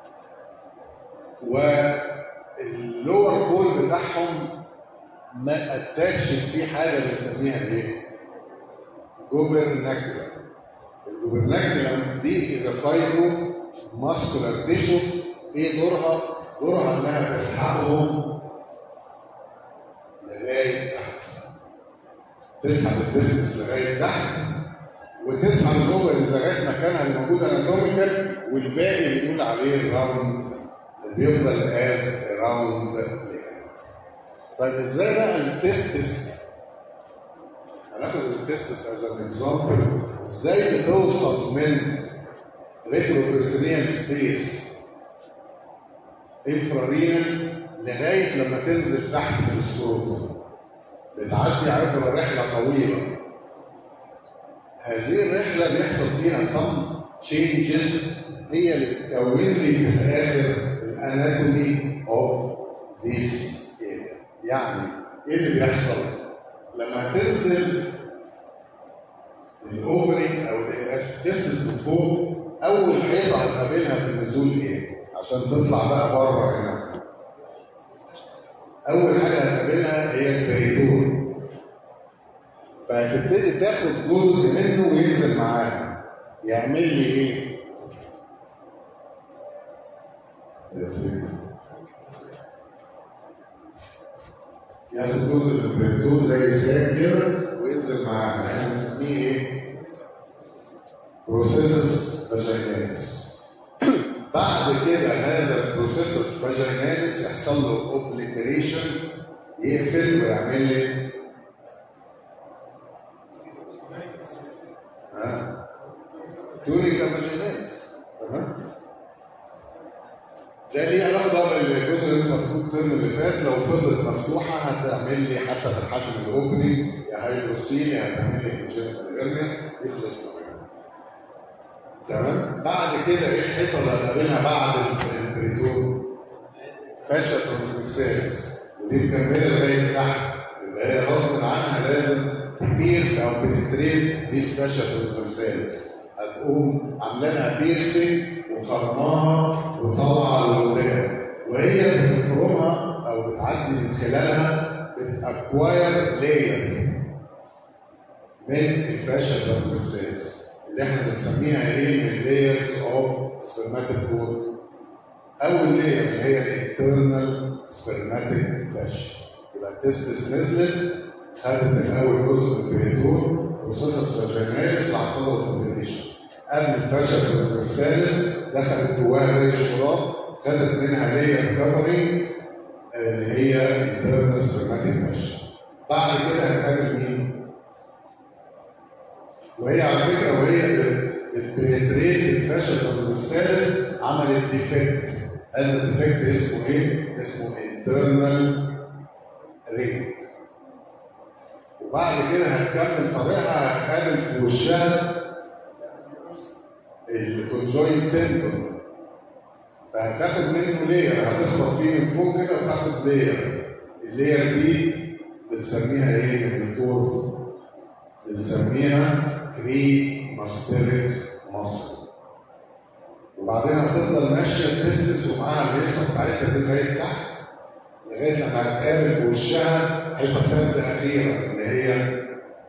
S2: واللور بول بتاعهم ما اتاكش في حاجه بنسميها ايه؟ جوبرناكولار الجوبرناكولار دي اذا فايبرو ماسكولار تيشو ايه دورها؟ دورها انها تسحبهم لغايه تحت تسحب التستس لغايه تحت وتسحب الاوفرز لغايه مكانها اللي موجود اناتوميكال والباقي بنقول عليه الراوند بيفضل از راوند ليجمنت طيب ازاي بقى التستس هناخد التستس از ان اكزامبل ازاي بتوصل من ريتروبريتونيال سبيس انفرارينال لغايه لما تنزل تحت في السكروتم بتعدي عبر رحله طويله هذه الرحله بيحصل فيها some changes هي اللي بتكون لي في الاخر الاناتومي اوف ذيس area يعني ايه اللي بيحصل لما تنزل الاوفري او التستس من فوق اول حيطه هتقابلها في النزول ايه عشان تطلع بقى بره هنا اول حاجه هتقابلها هي البريتون فهتبتدي تاخد جزء منه وينزل معاها يعمل لي ايه ياخد جزء من البريتون زي ساك كده وينزل معاها احنا بنسميه ايه بروسيسس فاجيناليس بعد كده هذا البروسيسس فاجيناليس يحصل له اوبليتريشن يقفل ويعمل لي ها تونيكا فاجيناليس تمام ده ليه علاقه بقى بالجزء اللي انت مكتوب الترم اللي فات لو فضلت مفتوحه هتعمل لي حسب الحجم الاوبننج يا هيدروسيل يا هتعمل لي كونجنتال ارنيا يخلص منها تمام بعد كده ايه الحيطه اللي هتقابلها بعد البريتون فاشة ترانسفيرسالس ودي مكمله لغايه تحت يبقى هي غصب عنها لازم تبيرس او بنتريت دي فاشة ترانسفيرسالس هتقوم عامله لها بيرسنج وخرماها وطالعه لقدام وهي بتخرمها او بتعدي من خلالها بتاكواير لاير من الفاشة ترانسفيرسالس اللي احنا بنسميها ايه من لايرز اوف سبرماتيك كود اول لاير اللي هي الانترنال سبرماتيك فاش يبقى التستس نزلت خدت الاول جزء من البريتون بروسيسس فاجيناليس اللي حصل له كونتينيشن قبل الفاشل الثالث دخلت جواها زي الشراب خدت منها لاير كفرنج اللي هي انترنال سبرماتيك فاش بعد كده هتقابل مين؟ وهي على فكره وهي البريتريت الفاشل الثالث عملت ديفكت هذا الديفكت اسمه ايه؟ اسمه انترنال رينج وبعد كده هتكمل طريقها هتقابل في وشها الكونجوين تندون فهتاخد منه لير هتخبط فيه من فوق كده وتاخد لير اللير دي بنسميها ايه من الكورد بنسميها فري ماستريك مصر وبعدين هتفضل ماشيه التستس ومعاها الريسه بتاعتها دي لغايه تحت لغايه لما هتقابل في وشها حته ثابته اخيره اللي هي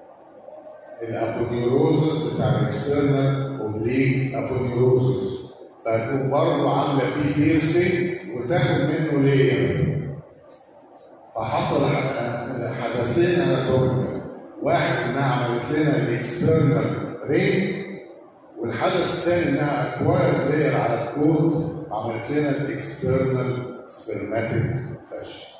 S2: الابونيوروزس بتاع الاكسترنال اوبليك ابونيوروزس فهتقوم برضه عامله فيه بيرسينج وتاخد منه لير فحصل حدثين اناتوميكال واحد انها عملت لنا الاكسترنال رينج والحدث الثاني انها اكوايرد لير على الكود عملت لنا الاكسترنال سبرماتيك فاشن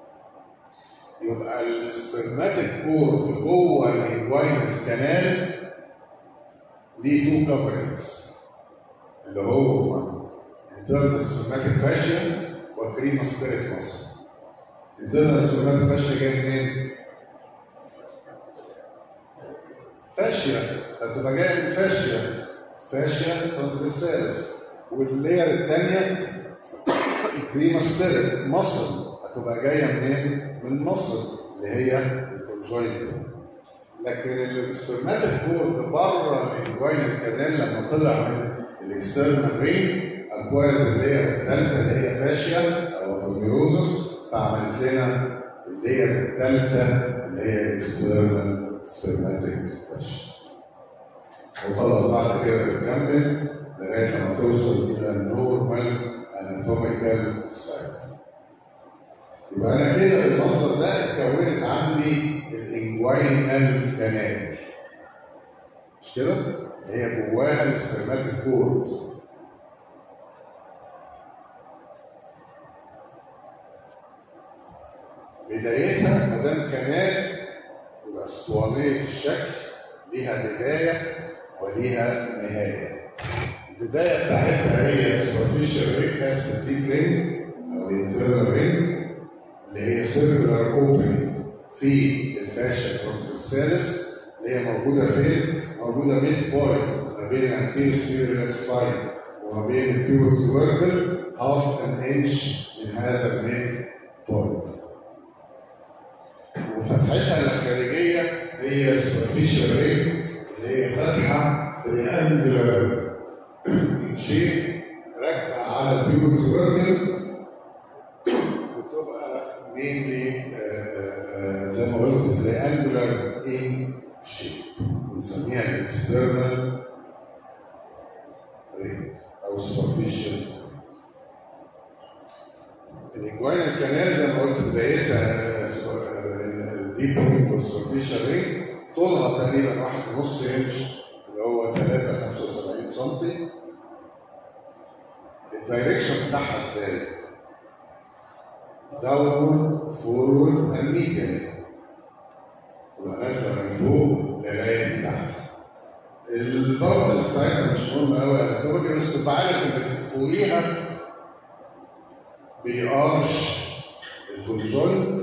S2: يبقى السبرماتيك كورد جوه الانجوينال كانال ليه تو كفرنجز اللي هو internal spermatic fascia وكريموستيريك muscle internal spermatic fascia جاي منين؟ فاشيا هتبقى جايه من فاشيا فاشيا ترانسفيرسالس واللاير الثانيه الكريموستيريك مصل هتبقى جايه منين؟ من مصل اللي هي الكونجوينت لكن السبرماتيك كورد بره الانجوينال كانال لما طلع من الاكسترنال رينج اكوايرد اللاير الثالثه اللي هي فاشيا او ابونيروزس فعملت لنا اللاير الثالثه اللي هي اكسترنال سبرماتيك فاشيا وخلاص بعد كده بتكمل لغايه لما توصل الى النورمال اناتوميكال سايت يبقى انا كده بالمنظر ده اتكونت عندي الانجوينال كانال مش كده؟ هي جواها السبرماتيك كورد بدايتها ما دام كانال يبقى اسطوانيه الشكل ليها بدايه وليها نهايه البدايه بتاعتها هي سوبرفيشال رينج اسف الديب رينج او الانترنال رينج اللي هي سيركولار اوبننج في الفاشيا ترانسفيرساليس اللي هي موجوده فين؟ موجوده ميد بوينت ما بين الانتيريور سبيريور سباين وما بين البيور توركل هاف ان انش من هذا الميد بوينت. وفتحتها الخارجيه هي سوبرفيشال رينج اللي هي فتحه تريانجلر شيء راكبه على البيور توركل بتبقى مينلي زي ما قلت تريانجلر ان شيب بنسميها الاكسترنال رينج او سوبرفيشال الانجوينال كانال زي ما قلت بدايتها الديب رينج والسوبرفيشال رينج طولها تقريبا واحد ونص انش اللي هو 3 75 سم الدايركشن بتاعها ازاي؟ داونورد فورورد اند ميديان تبقى نازله من فوق لغايه تحت الباوندرز بتاعتها مش مهمه قوي اناتوميكال بس تبقى عارف ان فوقيها بيقارش الكونجوينت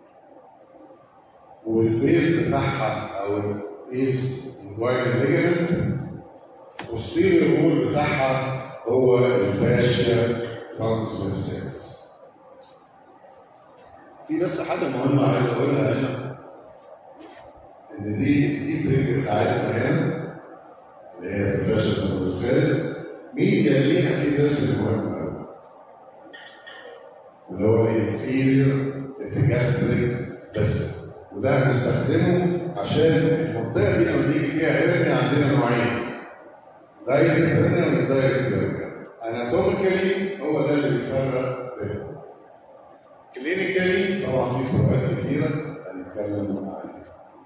S2: والبيز بتاعها او الايز انجوينال ليجمنت والستيريو وول بتاعها هو الفاشيا ترانسفيرسالز في بس حاجه مهمه عايز اقولها هنا ان دي دي بريك بتاعتنا هنا اللي هي الفاشيا ترانسفيرسالز ميديا ليها في اسم مهم قوي اللي هو الانفيريور ابيجاستريك فيسل وده هنستخدمه عشان المنطقه دي لما بيجي فيها هيرني عندنا نوعين دايركت هيرني ودايركت هيرني اناتوميكالي هو ده اللي بيفرق بينهم كلينيكالي طبعا في فروقات كتيره هنتكلم عليها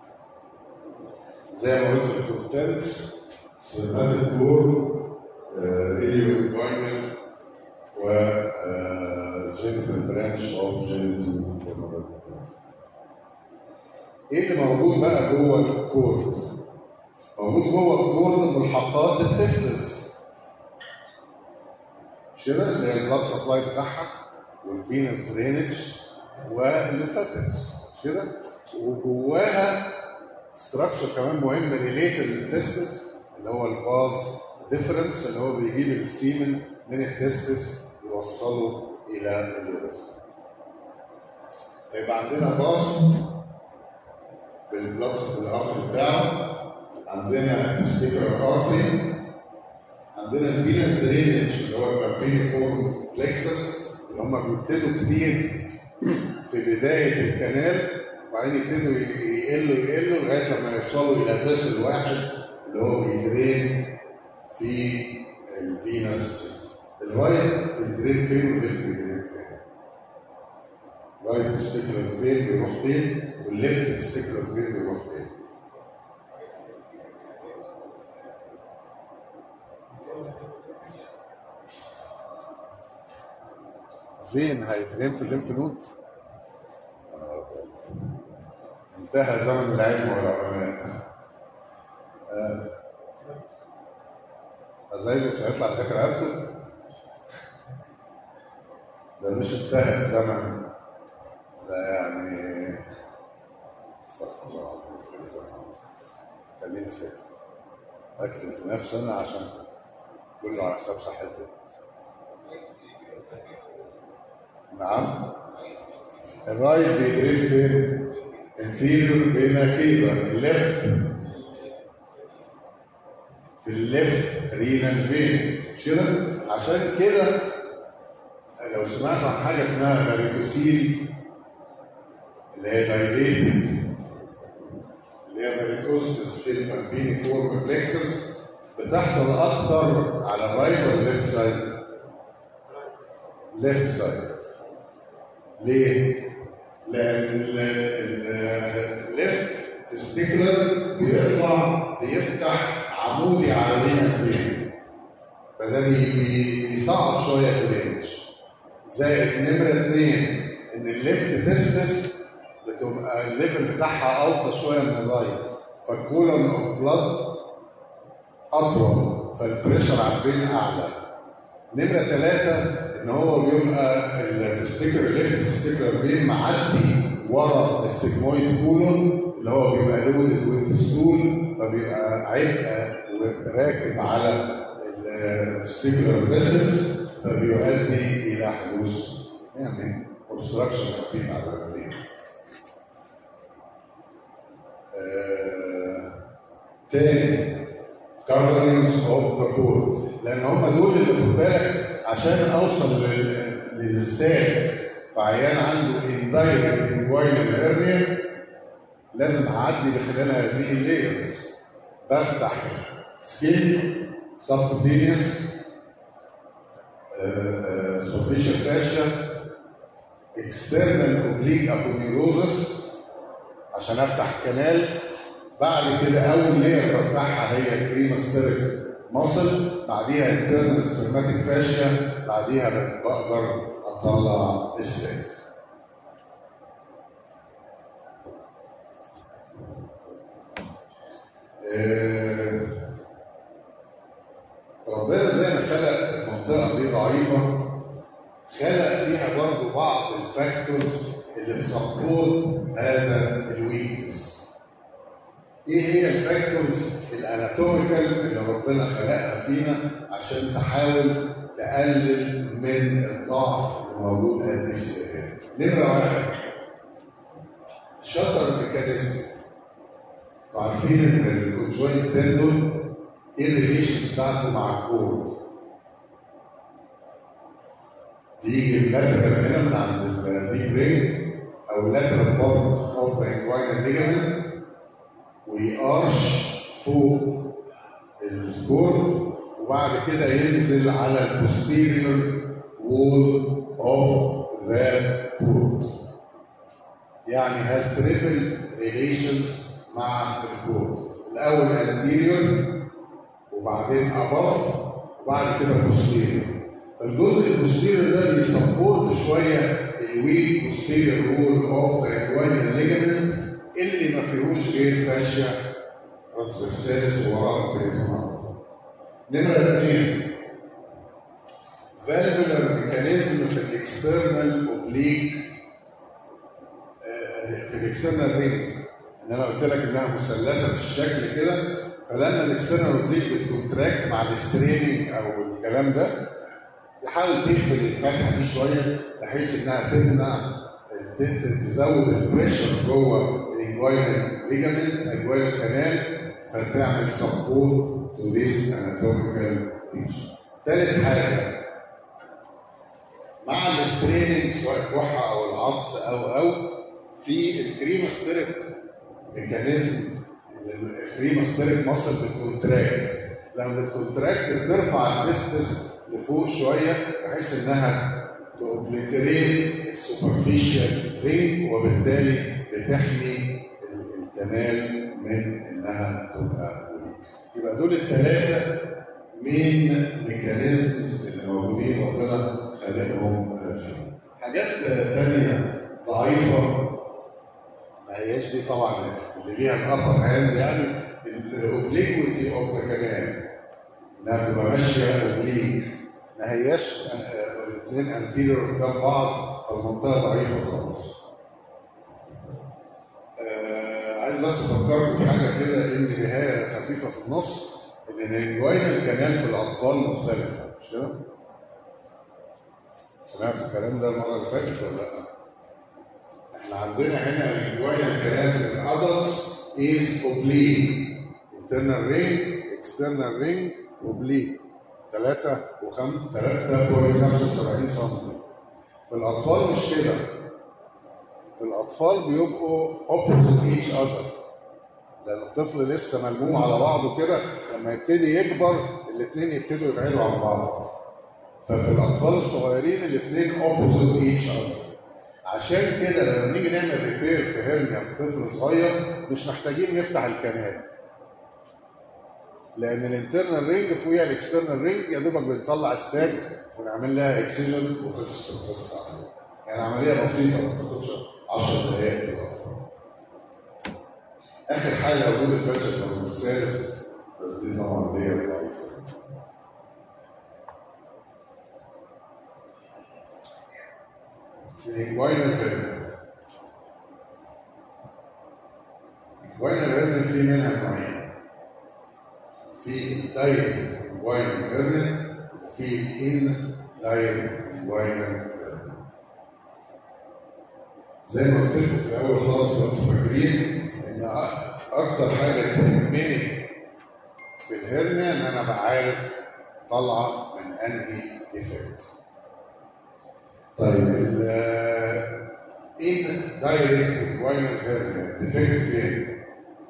S2: زي ما قلت الكونتنتس سيرماتيك كور اليو جوينال و جينيتال برانش اوف جينيتال ايه اللي موجود بقى جوه الكورد؟ موجود جوه الكورد ملحقات التستس مش كده؟ اللي هي البلاد سبلاي بتاعها والفينس درينج والليمفاتكس مش كده؟ وجواها ستراكشر كمان مهم ريليتد للتستس اللي هو الفاز ديفرنس اللي هو بيجيب السيمن من التستس يوصله الى اليوريثم. فيبقى عندنا فاز بالبلاد بالارتري بتاعه عندنا تستيكر ارتري عندنا الفينس درينج اللي هو البابيني فورم بلكسس اللي هم بيبتدوا كتير في بدايه الكنال وبعدين يبتدوا يقلوا يقلوا لغايه لما يوصلوا الى فيسل واحد اللي هو بيدرين في الفينس الرايت بيدرين فين والليفت بيدرين فين رايت تستيكولار فين بيروح فين والليفت تستيكولار فين بيروح فين فين هيترين في الليمف نود انتهى زمن العلم والعلماء آه. أزايلس هيطلع فاكر رقبته ده مش انتهى الزمن ده يعني استغفر الله العظيم خليني ساكت اكتب في نفسي انا عشان كله على حساب صحتي نعم الرايت بيجري فين؟ الفيرور بين كيبر الليفت في الليفت رينال فين مش كده؟ عشان كده لو سمعت عن حاجه اسمها فاريكوسيل اللي هي دايليتد اللي هي فاريكوستس في البامبيني فورم بلكسس بتحصل اكتر على الرايت ولا الليفت سايد؟ ليفت سايد ليه؟ لان الليفت تستيكولر بيطلع بيفتح عمودي على الرينا فين فده بيصعب شويه الدمج زائد نمره اثنين ان الليفت تستس بتبقى الليفل بتاعها اوطى شويه من الرايت فالكولون اوف بلاد اطول فالبريشر على الفين اعلى نمره ثلاثه ان هو بيبقى التستيكر الليفت تستيكر فين معدي ورا السيجمويد كولون اللي هو بيبقى لودد وذ ستول فبيبقى عبء وراكب على التستيكولار فيسلز فبيؤدي الى حدوث يعني obstruction خفيف على الرئتين. آه، تاني coverings of the core لان هم دول اللي خد بالك عشان اوصل لل- للساك في عيان عنده indirect inguinal hernia لازم اعدي بخلال هذه اللايرز بفتح سكين سبكوتينيوس سوفيشال فاشيا اكسترنال اوبليك ابونيروزس عشان افتح كنال بعد كده اول لير بفتحها هي الكريماستريك مصل بعديها انترنال سبرماتيك فاشيا بعديها بقدر اطلع الساك آه، ربنا زي ما خلق المنطقه دي ضعيفه خلق فيها برضه بعض الفاكتورز اللي تسبورت هذا الويكنس ايه هي الفاكتورز الاناتوميكال اللي ربنا خلقها فينا عشان تحاول تقلل من الضعف الموجود هذه السيئات نمره واحد شطر ميكانيزم عارفين ان الكونجوينت تندون ايه الريليشن بتاعته مع الكود بيجي اللاترال هنا من عند الديب رينج او اللاترال بارت اوف ذا انجوينال ليجامنت ويقرش فوق الكورد وبعد كده ينزل على البوستيريور وول اوف ذا كورد يعني هاز تريبل ريليشنز مع الكورد الاول انتيريور وبعدين اباف وبعد كده بوستيريور الجزء البوستيريور ده بيسبورت شويه الويك بوستيريور وول اوف انجوينال ليجامنت اللي ما فيهوش غير فاشيا ترانسفيرساليس ووراء البريتونال نمرة اثنين فالفولار ميكانيزم في الاكسترنال اوبليك في الاكسترنال رينج ان انا قلت لك انها مثلثه الشكل كده فلما الاكسترنال اوبليك بتكونتراكت مع الستريننج او الكلام ده تحاول تقفل الفتحه دي شويه بحيث انها تمنع ت- ت- تزود البريشر جوه الانجوينال ليجامنت الانجوينال كانال فتعمل سبورت تو ذيس اناتوميكال ريجن. ثالث حاجه مع الستريننج سواء الكحه او العطس او او في الكريماستريك ميكانيزم الكريماستريك مصل بتكونتراكت لما بتكونتراكت بترفع الديستس لفوق شويه بحيث انها توبليتريت السوبرفيشال رينج وبالتالي بتحمي ال- الكنال من انها تبقى ويك. يبقى دول الثلاثه مين ميكانيزمز اللي موجودين ربنا خلقهم فيهم. حاجات تانية ضعيفة ما هياش دي طبعا اللي ليها الابر هاند يعني الاوبليكويتي اوف ذا كانال انها تبقى ماشيه اوبليك ما هياش اثنين انتيريور قدام بعض فالمنطقه ضعيفه خالص. آه عايز بس افكركم بحاجه كده ان نهايه خفيفه في النص ان الانجوينال كانال في الاطفال مختلفه مش كده؟ سمعتوا الكلام ده المره اللي فاتت ولا لا؟ احنا عندنا هنا الانجوينال كانال في الادلتس از اوبليك internal ring external ring oblique 3 و5 3.75 سم في الاطفال مش كده في الاطفال بيبقوا opposite each other لان الطفل لسه ملموم على بعضه كده لما يبتدي يكبر الاثنين يبتدوا يبعدوا عن بعض ففي الاطفال الصغيرين الاثنين opposite each other عشان كده لما نيجي نعمل ريبير في هرنيا في طفل صغير مش محتاجين نفتح الكنال لان الانترنال رينج فوقيها الاكسترنال رينج يا دوبك بنطلع الساك ونعمل لها اكسجن وخلصت القصه يعني عمليه بسيطه ما تاخدش 10 دقائق في الاطفال اخر حاجه وجود الفشل الثالث بس دي طبعا ليا ضعيفه الانجوينال هيرنيا الانجوينال هيرنيا في منها نوعين في الدايركت انجوينال هيرنيا وفي الان دايركت انجوينال هيرنيا زي ما قلت لكم في الاول خالص لو انتم فاكرين ان أ- اكتر حاجه تهمني في الهرنيا ان انا ابقى عارف طالعه من انهي ديفكت طيب ال ان دايركت انجوينال هيرنيا ديفكت فين؟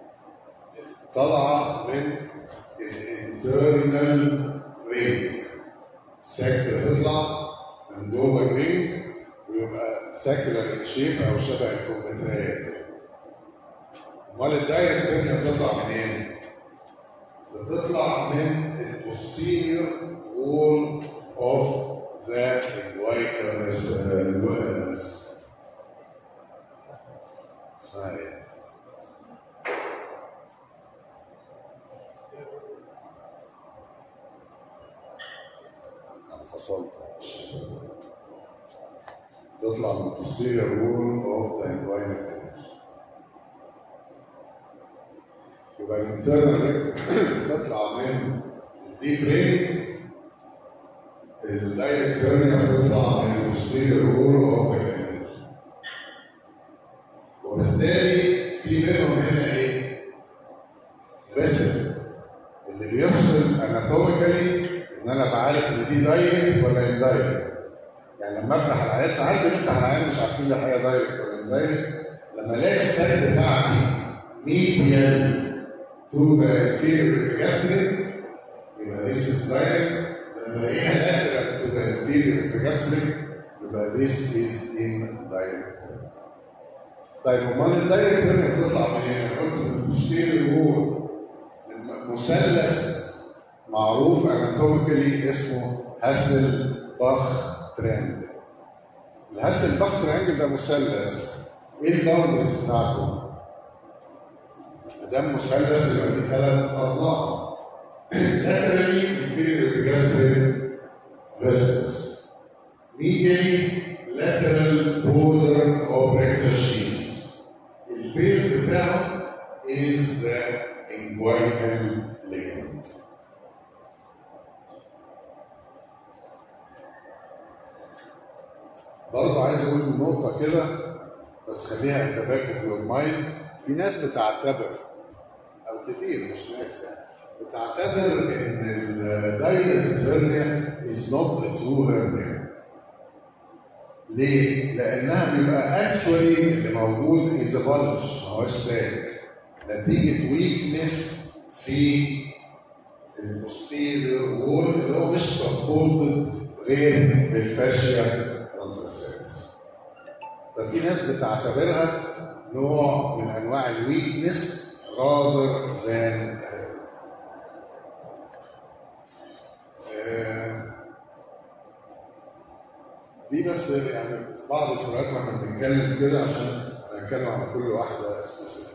S2: طالعه من الانترنال رينج ساك بتطلع من جوه الرينج ويبقى ساكلر ان شيب او شبه الكمبيوتريه كده امال الدايركت هيرنيا بتطلع منين؟ بتطلع من البوستيريور وول اوف ذا اسمها ايه؟ انا فصلت تطلع من البوستيريور وول اوف ذا انفايرمنت يبقى الانترنال بتطلع من الديب رينج الدايركت هيرنيا بتطلع من البوستيريور وول اوف ذا كانال وبالتالي في بينهم هنا ايه؟ فيسل اللي بيفصل اناتوميكالي ان انا بعرف ان دي دايركت ولا اندايركت يعني لما افتح العيان ساعات بنفتح العيان مش عارفين دي حاجه دايركت ولا اندايركت لما الاقي السد بتاعتي ميديال تو ذا inferior gastric يبقى this is direct لما الاقيها lateral to the inferior gastric يبقى this is indirect طيب امال الدايركت هنا بتطلع منين؟ انا قلت من البوستيريور وول مثلث معروف اناتوميكالي اسمه هاسل باخ تريانجل الهاسل باخ تريانجل ده مثلث ايه الباوندرز بتاعته؟ ما دام مثلث يبقى دي ثلاث اضلاع laterally inferior gastric vessels medially lateral border of rectus sheath البيز بتاعه is the inguinal ligament برضه عايز اقول نقطة كده بس خليها تباكو في يور مايند في ناس بتعتبر او كتير مش ناس يعني بتعتبر ان الدايركت هيرنيا از نوت ا ترو هيرنيا ليه؟ لانها بيبقى اكشولي اللي موجود از بلج ما هوش ساك نتيجه ويكنس في البوستيريور وول اللي هو مش سبورتد غير بالفاشيا ترانسفيرساليس ففي ناس بتعتبرها نوع من انواع الويكنس rather than آه، دي بس يعني بعض الفروقات واحنا بنتكلم كده عشان هنتكلم على كل واحده سبيسيفيك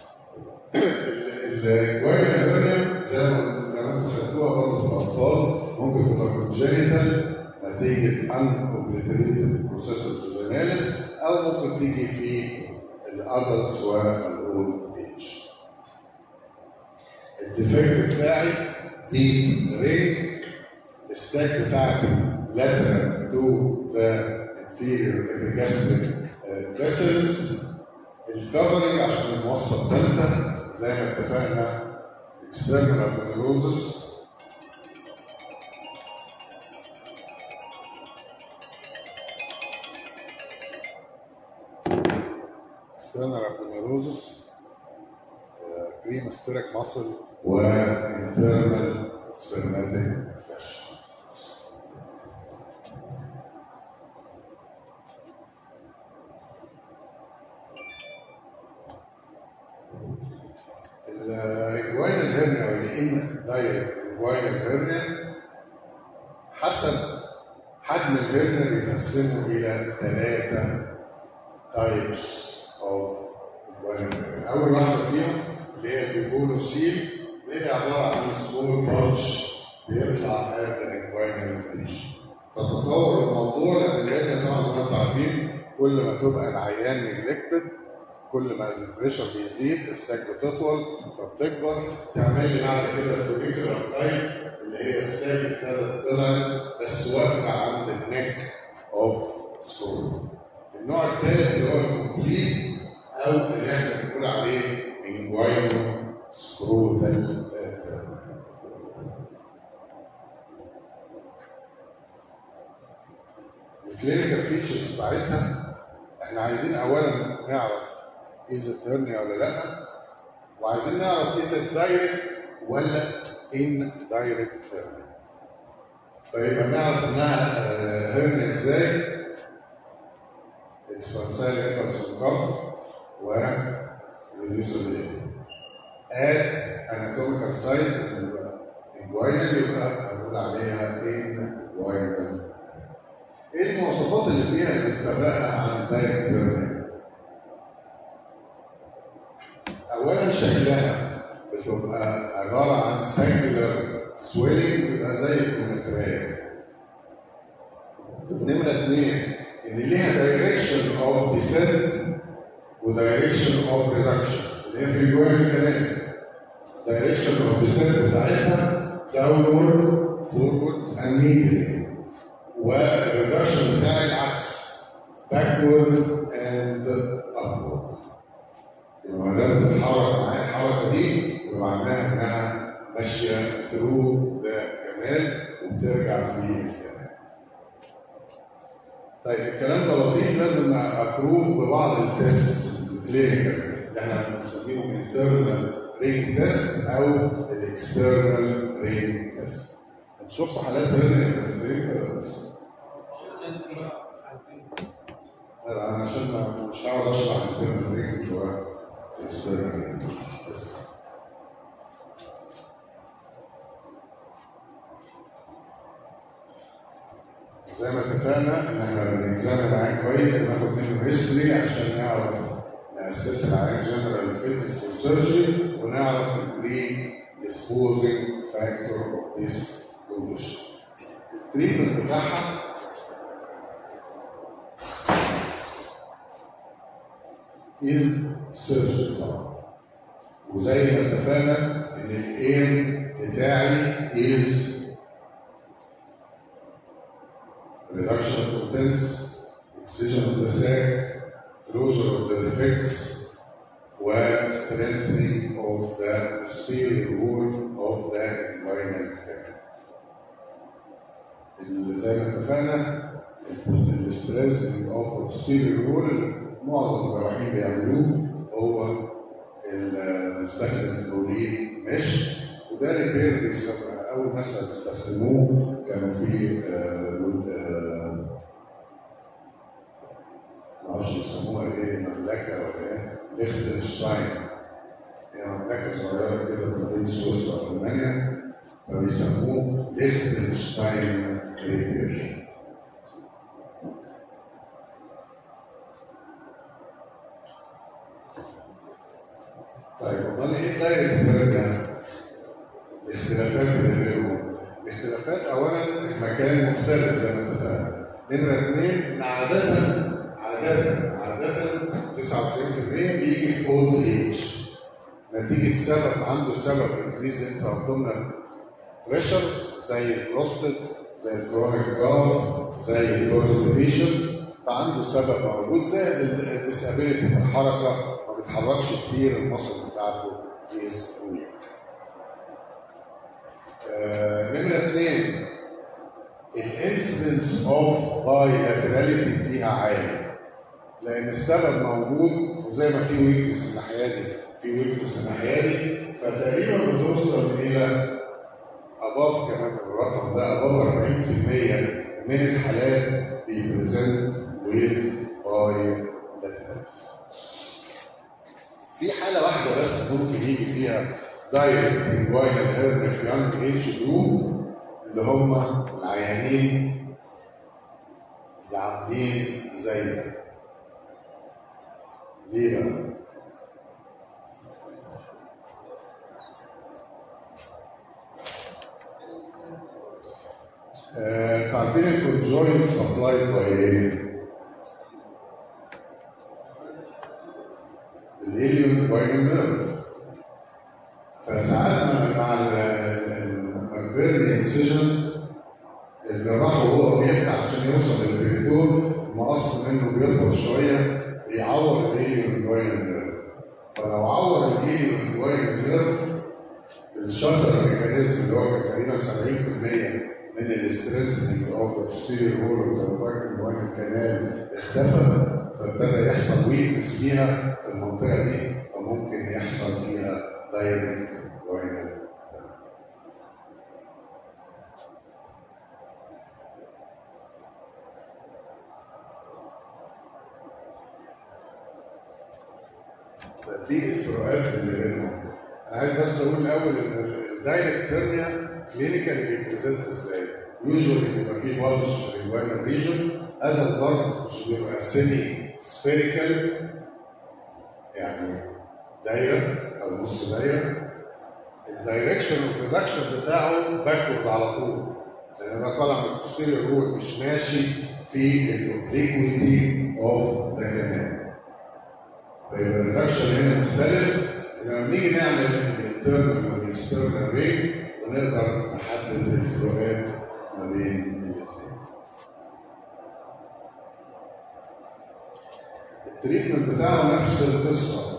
S2: الجوانب الهرنيا زي ما زي ما انتم خدتوها برضه في الاطفال ممكن تبقى كونجينيتال نتيجه ان اوبليتريتد بروسيسز جيناليس او ممكن تيجي في الادلتس والاولد ايج الديفكت بتاعي ديب رينج الساك بتاعتي lateral to the inferior epigastric uh, vessels الكفرنج عشان المواصفه الثالثه زي ما اتفقنا external aponeurosis external aponeurosis premasteric muscle وinternal spermatic fascia الجوينال هيرنيا او الان دايركت الجوينال هيرنيا حسب حجم الهيرنيا بيتقسموا الى ثلاثه تايبس اوف الجوينال هيرنيا اول واحده فيهم اللي هي البيبولوسيل اللي هي عباره عن سمول بانش بيطلع هذا الجوينال فينيش تتطور الموضوع لان الهيرنيا طبعا زي ما انتم عارفين كل ما تبقى العيان نجلكتد كل ما البريشر بيزيد الساك بتطول فبتكبر تعمل لي بعد كده فوليكولار تايب اللي هي الساك ابتدت طلع بس واقفه عند النك اوف سكرول النوع الثالث اللي هو الكومبليت او اللي احنا بنقول عليه انجوينو سكروتال الكلينيكال فيتشرز بتاعتها احنا عايزين اولا نعرف اذا هيرنيا ولا لا وعايزين نعرف اذا دايركت ولا ان دايركت هيرنيا فيبقى نعرف انها هيرنيا ازاي اكسبانسال امبلس كف و ريديوسابيلتي ات اناتوميكال سايت الجوينال يبقى هنقول عليها ان جوينال ايه المواصفات اللي فيها اللي بتفرقها عن الدايركت هيرنيا؟ اولا شكلها بتبقى عباره عن ساكولار سويلنج بيبقى زي الكونتريه نمره اثنين ان ليها دايركشن اوف ديسنت ودايركشن اوف ريدكشن اللي هي في الجوين كمان دايركشن اوف ديسنت بتاعتها داونورد فورورد اند ميديال والريدكشن بتاعي العكس باكورد اند ابورد يبقى ما دام بتتحرك معايا الحركه دي يبقى معناها انها ماشيه ثرو ذا كمال وبترجع في الكمال. طيب الكلام ده لطيف لازم ابروف ببعض التيست الكلينيكال اللي احنا بنسميهم انترنال رينج تيست او الاكسترنال رينج تيست. انتوا شفتوا حالات هيرنيا في الكلينيكال ولا لسه؟ لا انا عشان ما- مش هقعد اشرح الترم رينج واكسترنال رينج بس زي ما اتفقنا ان احنا بنكزامن العين كويس وناخد منه هيستوري عشان نعرف ناسس العين جنرال فيتنس فور سيرجري ونعرف البري ديسبوزنج فاكتور اوف ذيس كونديشن. التريتمنت بتاعها is surgery طبعا وزي ما اتفقنا ان الايم بتاعي is reduction of contents, excision of the sac, closure of the defects, and strengthening of the posterior wall of the environment canal. اللي زي ما اتفقنا السترينثنج اوف ذا posterior wall معظم الجراحين بيعملوه هو ال- نستخدم البولين مش وده ريبير بيسمى اول مثلا استخدموه كانوا في آه، آه، معرفش يسموها ايه مملكه ولا ايه ليختنشتاين هي مملكه صغيره كده ما بين سويسرا والمانيا فبيسموه ليختنشتاين ريبير طيب امال ايه الدايركت هيرنيا؟ الاختلافات اللي بينهم الاختلافات اولا المكان مختلف زي ما اتفقنا نمره اثنين ان عاده عاده عاده 99% بيجي في اولد ايج نتيجه سبب عنده سبب انكريز انترا ابدومينال بريشر زي البروستات زي الكرونيك كاف زي الكونستيبيشن فعنده سبب موجود زائد الديسابيلتي في الحركه ما بيتحركش كتير المصل بتاعته از ويك آه، نمرة اثنين الانسيدنس اوف بايلاتراليتي فيها عالي لان السبب موجود وزي ما في ويكنس الناحيه دي في ويكنس الناحيه دي فتقريبا بتوصل الى اباف كمان الرقم ده اباف 40% من الحالات بيبريزنت ويز بايلاتراليتي في حالة واحدة بس ممكن يجي فيها دايركت انجوينال هيرنيا في يانج ايج جروب اللي هم العيانين اللي عاملين زي ده. ليه بقى؟ آه، انتوا عارفين الكونجوينت سبلاي باي ايه؟ الاليون باينال نيرف فساعات مع مع المكبرني انسيجن الجراح وهو بيفتح عشان يوصل للبريتور المقص منه بيطول شويه بيعور الاليون باينال نيرف فلو عور الاليون باينال نيرف الشطر ميكانيزم اللي هو كان تقريبا 70% من الاسترنسنج اوف الستيريو هول اوف ذا باينال كانال اختفى فابتدى يحصل ويكنس فيها في المنطقه دي فممكن يحصل فيها دايركت باينال دي الفروقات اللي بينهم انا عايز بس اقول الاول ان الدايركت هيرنيا كلينيكال بيبريزنت ازاي؟ يوجوالي بيبقى فيه بلج في الجوينال ريجن هذا البلج بيبقى سيمي سفيريكال يعني دايره او نص دايره الدايركشن والبرودكشن بتاعه باكورد على طول لان ده طالع من البوستيريور رول مش ماشي في الاوبليكويتي اوف ذا كانال فيبقى الريدكشن هنا مختلف لما نيجي نعمل الانترنال والاكسترنال رينج ونقدر نحدد الفروقات ما بين الاثنين. التريتمنت بتاعه نفس القصه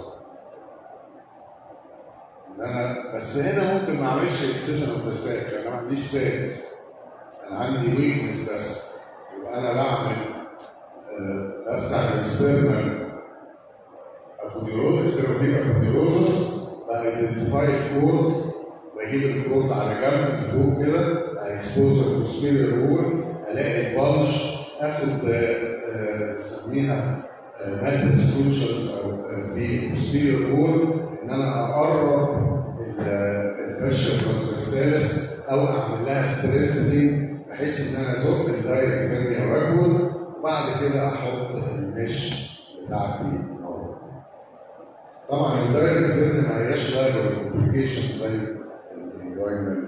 S2: ان انا بس هنا ممكن ما اعملش اكسجن اوف ذا ساك لان انا ما عنديش ساك انا عندي ويكنس بس يبقى انا بعمل آه، بفتح الاكسترنال ابوديروز سيروبيك ابوديروزس بايدنتيفاي الكورد بجيب الكورد على جنب فوق كده اكسبوز البوستيريور وول الاقي البلج اخد آه، نسميها ماتل ستروكشرز او آه، في البوستيريور وول ان انا اقرب الفاشيا ترانسفيرسالس او اعمل لها ستريتنينج بحيث ان انا ازق الدايركت هيرنيا باكورد وبعد كده احط المش بتاعتي موجود. طبعا الدايركت هيرنيا ما هياش لايبر كومبليكيشن زي الانجوينال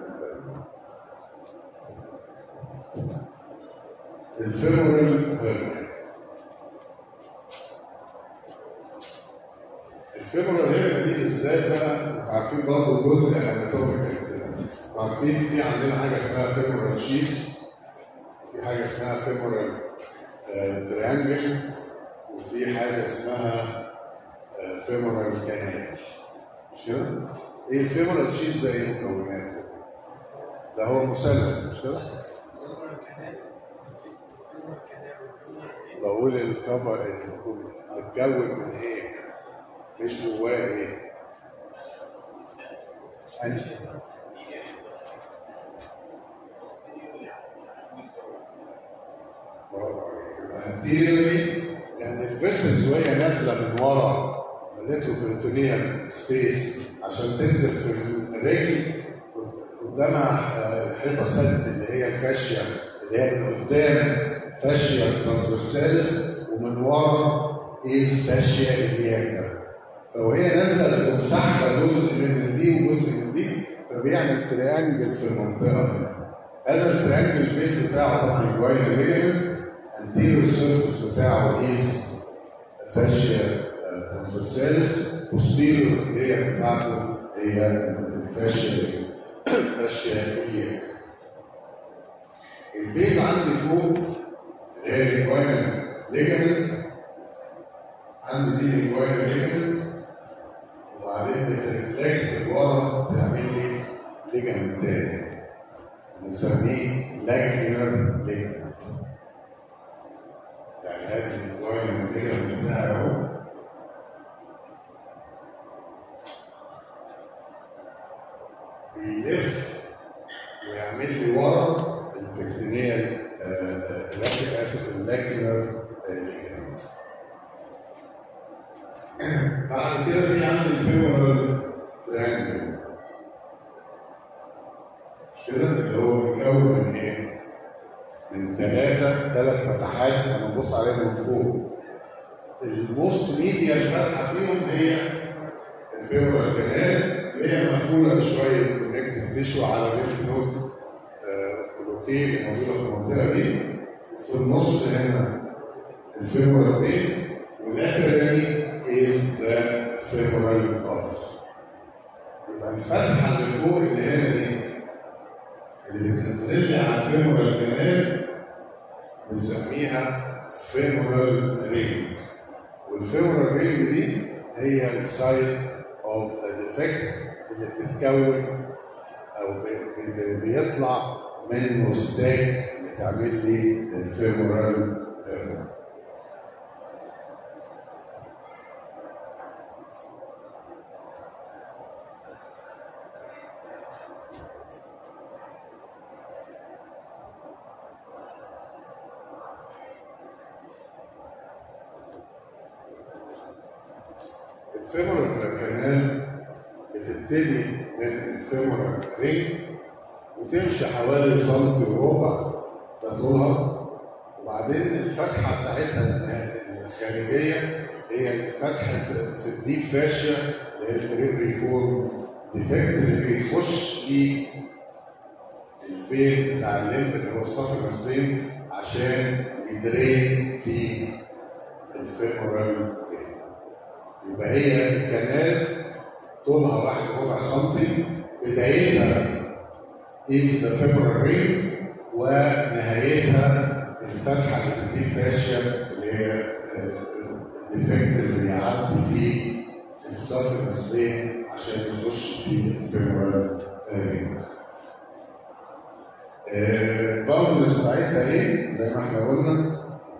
S2: الفيمورال هيرنيا الفيمورال هيرنيا دي بالذات بقى عارفين برضه الجزء الاناتوميكال كده عارفين في عندنا حاجه اسمها فيمورال شيس في حاجه اسمها فيمورال تريانجل وفي حاجه اسمها فيمورال كانال مش كده؟ ايه الفيمورال شيس ده ايه مكوناته؟ ده هو مثلث مش كده؟ بقول الكفر متكون من ايه؟ مش جواه ايه؟ أنت برافو عليك انتيريورلي لان الفيسلز وهي نازله من ورا الريتروبريتونيال سبيس عشان تنزل في الرجل قدامها آه، حيطه سد اللي هي الفاشيا اللي هي من قدام فاشيا ترانسفيرساليس ومن ورا ايز فاشيا الياكا فوهي نازله تقوم سحبه جزء من دي وجزء من دي فبيعمل تريانجل في المنطقه دي هذا التريانجل البيز بتاعه طبعا الجوين ليجمنت انتيريور سيرفيس بتاعه ايز فاشيا ترانسفيرساليس بوستيريور اللي هي بتاعته هي الفاشيا الفاشيا الياك البيز عندي فوق اللي هي الجوين ليجمنت عندي دي الجوين ليجمنت وبعدين بترفلكت لورا تعمل لي ليجمنت تاني بنسميه لاكنر ليجمنت يعني هذه الجوين ليجمنت بتاعي اهو بيلف ويعمل لي ورا البكتيريال لاكيك اسف اللاكنر ليجمنت بعد كده في عندي الفيمورال ترانجل مش كده اللي هو مكون من ايه؟ من ثلاثة ثلاث فتحات لما نبص عليهم من فوق الموست ميديا الفتحة فيهم هي الفيمورال كانال وهي مقفولة بشوية كونكتيف تيشو على ليف نود كلوكين موجودة في المنطقة دي في النص هنا الفيمورال فين ولاترالي is the femoral artery. يبقى الفتحة اللي فوق اللي هنا دي اللي بتنزل لي على الفيمورال كانال بنسميها فيمورال رينج والفيمورال رينج دي هي السايت اوف ذا ديفكت اللي بتتكون او بي- بي- بيطلع منه الساك اللي تعمل لي الفيمورال هيرنيا الفيمورال كانال بتبتدي من الفيمورال رينج وتمشي حوالي سنتي وربع ده طولها وبعدين الفتحه بتاعتها النها- الخارجيه هي فتحه في الديب فاشيا اللي هي الكريبري فورم ديفكت اللي بيخش في الفين بتاع الليمب اللي هو الصف المسلم عشان يدرين في الفيمورال فين يبقى هي الكنال طولها واحد ربع سنتي بدايتها is the femoral ring ونهايتها الفتحة اللي في الديب فاشيا اللي هي الديفكت اللي بيعدي فيه الصف النسبين عشان يخش في الفيمورال رينج. الباوندرز بتاعتها ايه؟ زي ما احنا قلنا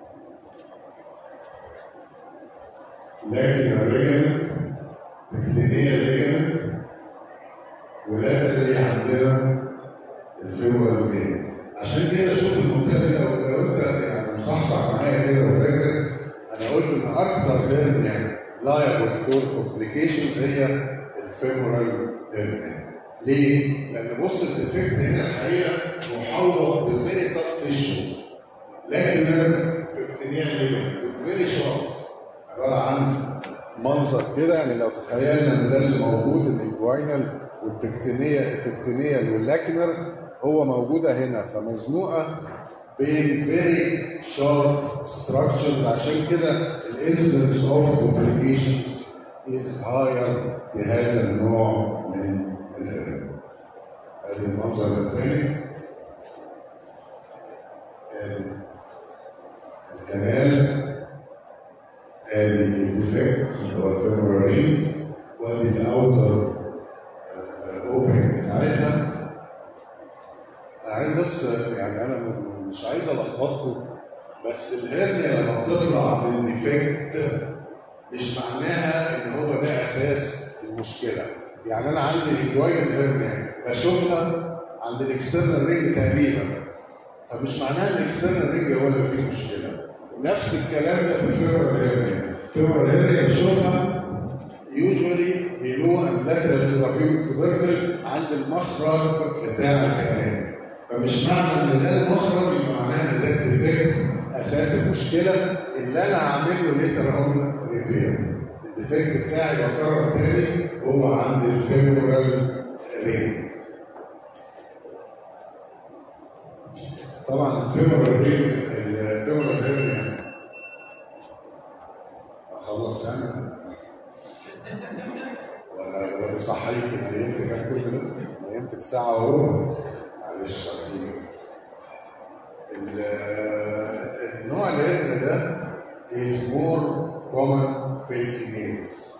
S2: لكن الريجن اكتينية ريجن ولكن اللي عندنا الفيمورال فين عشان كده شوف المنطقة دي لو لو انت يعني مصحصح معايا كده وفاكر انا قلت ان اكتر هيرنيا لايبل فور كومبليكيشنز هي الفيمورال هيرنيا ليه؟ لان بص الديفكت هنا الحقيقه محوط بفيري تاف تيشو لكن انا بكتيريا ليجن فيري شورت عباره عن منظر كده يعني لو تخيلنا ان ده اللي موجود الاجواينال والبكتينيا البكتينيال واللاكنر هو موجوده هنا فمزنوقه بين فيري شارب ستراكشرز عشان كده الانسيدنس اوف كومبليكيشنز از هاير في هذا النوع من الهرم ادي المنظر الثاني ادي الكنال ادي الديفكت اللي هو الفيبراري وادي الاوتر اوبننج بتاعتها انا عايز بس يعني انا م- مش عايز الخبطكم بس الهرنيا لما بتطلع من ديفكت مش معناها ان هو ده اساس المشكله يعني انا عندي الجوين هرنيا بشوفها عند الاكسترنال رينج تقريبا فمش معناها ان الاكسترنال رينج هو اللي فيه مشكله نفس الكلام ده في الفيبرال هيرنيا الفيبرال هيرنيا بشوفها usually below and lateral to the pubic tubercle عند المخرج بتاع الكلام فمش معنى ان ده المخرج يبقى معناها ان ده الديفكت اساس المشكله اللي انا هعمله ليتر اون ريبير الديفكت بتاعي بكرر تاني هو عند الفيبرال رينج طبعا الفيبرال رينج الفيبرال رينج اخلص يعني ولا ولا بصحيك انا نمت كام كل ده؟ انا نمت بساعه وربع معلش سامحيني. ال- النوع الهرم ده is more common في الفيميلز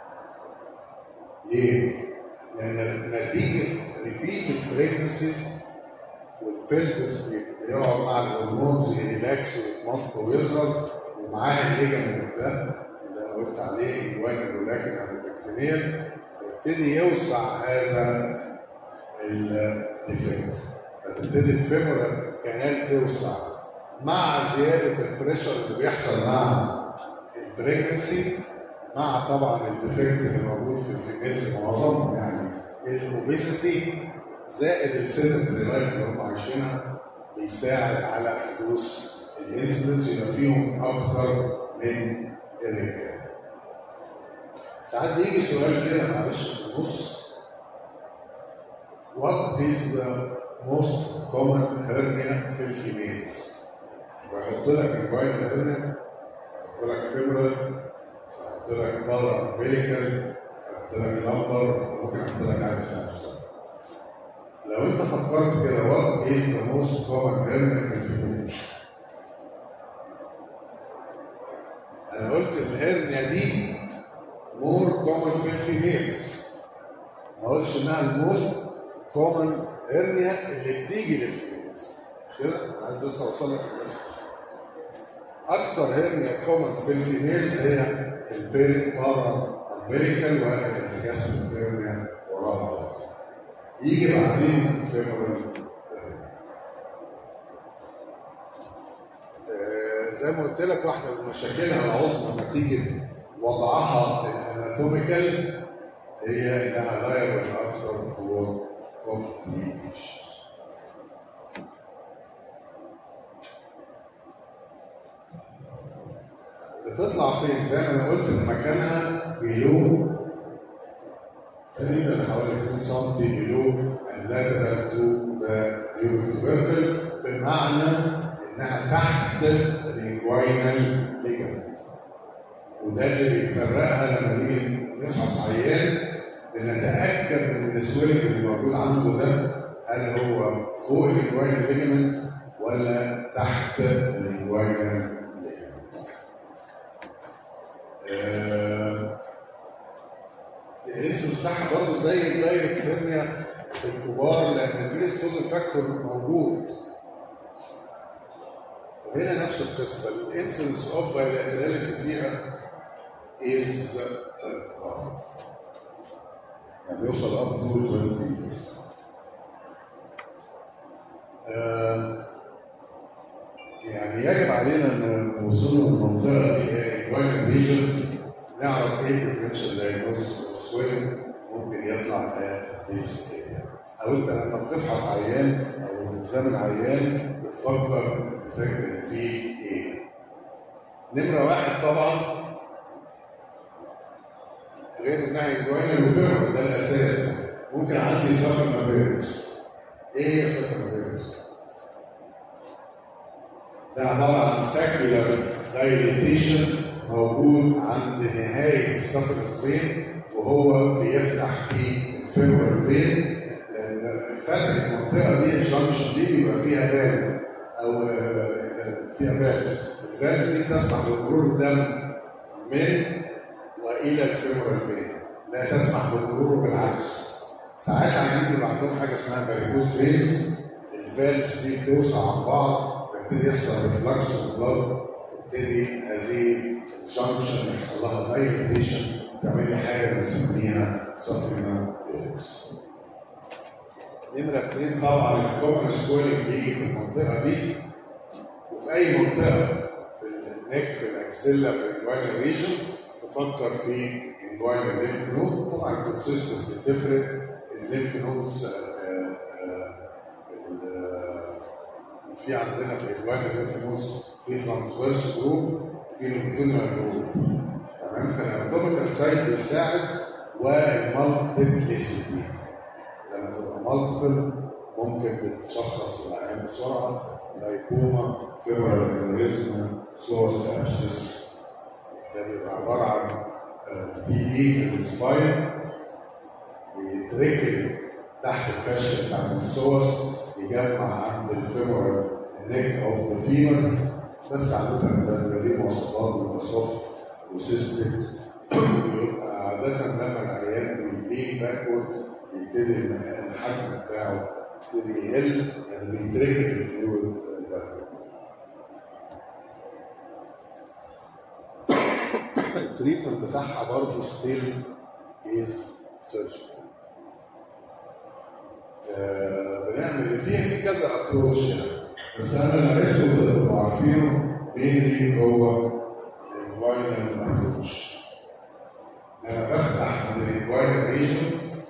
S2: ليه؟ لأن نتيجة repeated pregnancies والبلفس بيقعد مع الهرمونز يريلاكس ويتمط ويظهر ومعاه الليجمنت ده اللي انا قلت عليه الوان ولكن البكتيريا فيبتدي يوسع هذا الديفكت فتبتدي الفيمورال كانال توسع مع زياده البريشر اللي بيحصل مع البريجنسي مع طبعا الديفكت اللي موجود في الفيميلز معظمهم يعني الاوبيستي زائد السيدنتري لايف اللي هم عايشينها بيساعد على حدوث الانسلنس يبقى فيهم اكتر من الرجال. ساعات بيجي سؤال كده معلش في النص What is the most common hernia في الفيميلز؟ ويحط لك الجوين هرنيا يحط لك فيبرال يحط احط لك بره امبيريكال احط لك لمبر ممكن احط لك عدد خمسه لو انت فكرت كده what is the most common hernia في الفيميلز انا قلت الهرنيا دي more common في الفيميلز ما قلتش انها الموست كومن هرنيا اللي بتيجي للفيميلز مش كده؟ انا عايز بس اوصل لك المسج اكتر هرنيا كومن في الفيميلز هي البيرين بارا امبيريكال والانتجاسم هرنيا وراها يجي بعدين فيمورال آه، زي ما قلت لك واحده من مشاكلها العظمى نتيجه وضعها الاناتوميكال هي انها لايبل اكتر فور complications بتطلع فين؟ زي ما انا قلت إن مكانها بيلو تقريبا حوالي 2 سم بيلو اللاترال تو ذا يوبيكال بمعنى انها تحت الانجوينال ليجمنت وده اللي بيفرقها لما نيجي نفحص عيان بنتاكد من السويلنج اللي موجود عنده ده هل هو فوق الانجوينال ليجمنت ولا تحت الانجوينال ليجمنت آه، الانسولين بتاعها برضه زي الدايركت هرنيا في الكبار لان البريسوزن فاكتور موجود وهنا نفس القصه الانسولينس اوف بايلاتراليتي فيها از يعني بيوصل اب تو 20 آه، يعني يجب علينا ان نوصل للمنطقه دي هي الوايت ريجن نعرف ايه الديفرنشال دايجنوستس سويلنج ممكن يطلع at this area. او انت لما بتفحص عيان او بتكزامن عيان بتفكر بفكر ان فيه ايه. نمره واحد طبعا غير انها انجوينال وفيرم ده الاساس ممكن عندي سفر مافيركس. ايه هي سفر مافيركس؟ ده عباره عن ساكيولار دايليتيشن موجود عند نهايه السفر فين وهو بيفتح في الفيمورال فين لان فتح المنطقه دي الجنكشن دي بيبقى فيها فالف او آه، فيها فالف الفالف دي تسمح بمرور الدم من والى الفيمورال فين لا تسمح بمروره بالعكس ساعات عندهم بيبقى عندهم حاجه اسمها فاريكوز فينز الفالف دي بتوسع عن بعض بيبتدي يحصل ريفلكس البلد تبتدي هذه الجنكشن يحصل لها دايليتيشن تعمل لي حاجه بنسميها سفرنا فيلكس نمرة اتنين طبعا الكومن سويلنج بيجي في المنطقة دي وفي أي منطقة في النك في الأكسيلا في الجوينال ريجن تفكر في الجوينال ليمف نود طبعا الكونسيستنسي تفرق الليمف نودز في عندنا في الجوينال ليمف نودز في ترانسفيرس جروب في لونجيتودينال جروب تمام فالاناتوميكال سايت بيساعد والمالتيبليسيتي لما تبقى مالتيبل ممكن بتشخص العيان بسرعه لايكوما فيبرال انوريزم سورس ابسس ده بيبقى عباره عن تي بي في السباين بيتركب تحت الفشه بتاعت السوس يجمع عند الفيمورال النيك اوف ذا فيمر بس عادة ده بيبقى ليه مواصفات بيبقى سوفت وسيستم بيبقى عادة لما العيان بيلين باكورد يبتدي الحجم بتاعه يبتدي يقل يعني بيتركب الفلويد باكورد التريتمنت بتاعها برضه ستيل از سيرجيكال بنعمل فيها في كذا ابروش يعني بس انا اللي عايزكم تبقوا عارفينه مينلي هو الوايلد ابروش انا بفتح عند الوايلد ريجن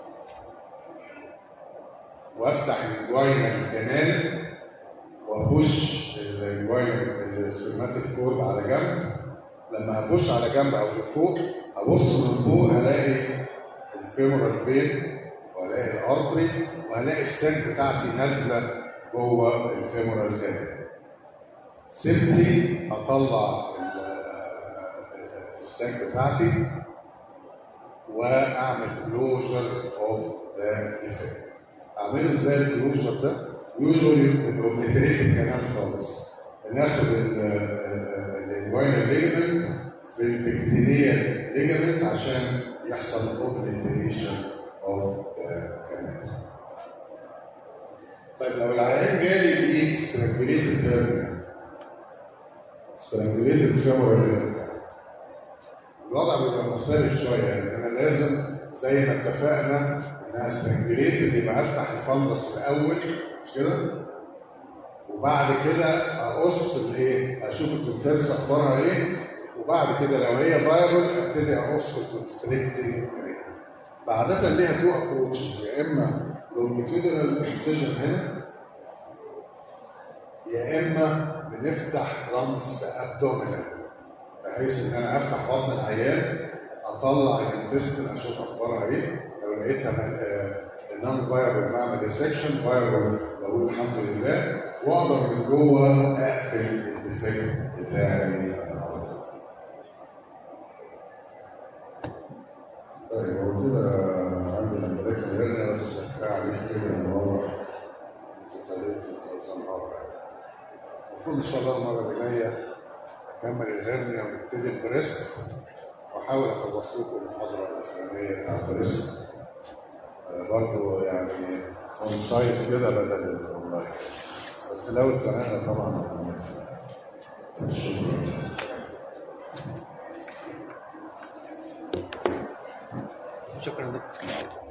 S2: وافتح الوايلد كانال وابوش الوايلد السيرماتيك كورد على جنب لما ابوش على جنب او لفوق ابص من فوق الاقي الفيمورال فين والاقي الارتري وهلاقي السن بتاعتي نازله جوه الفيمورال كانال سيمبلي اطلع الساك بتاعتي واعمل كلوجر اوف ذا ديفكت اعمله ازاي الكلوجر ده؟ يوجوالي بالاوبليتريت الكلام خالص ناخد الواينر ليجمنت في البكتيريا ليجمنت عشان يحصل اوبليتريشن اوف كانال طيب لو العيان جالي بايه سترانجوليتد هيرنيا سترانجوليتد فيمورال هيرنيا الوضع بيبقى مختلف شويه يعني انا لازم زي ما اتفقنا انها سترانجوليتد يبقى افتح الفندس الاول مش كده؟ وبعد كده اقص الايه؟ اشوف الكونتنس اخبارها ايه وبعد كده لو هي فايبل ابتدي اقص الكونستريكتنج فعادة ليها تو ابروتشز يا اما لونجيتودينال انسيجن هنا يا اما بنفتح ترانس ابدومينال بحيث ان انا افتح بطن العيان اطلع الانتستين اشوف اخبارها ايه لو لقيتها نون فايبل بعمل ريسكشن فايبل بقول الحمد لله واقدر من جوه اقفل الديفكت بتاعي على طول. طيب هو كده عندي الامريكا الهرنيا بس كفايه عليك كده ان هو ابتديت تتظاهر المفروض ان شاء الله المره اللي جايه اكمل الهرنيا ونبتدي البريست واحاول اخلص لكم المحاضره الاخرانيه بتاع البريست برضه يعني اون سايت كده بدل الاونلاين بس لو اتزنقنا طبعا شكرا
S1: شكرا دكتور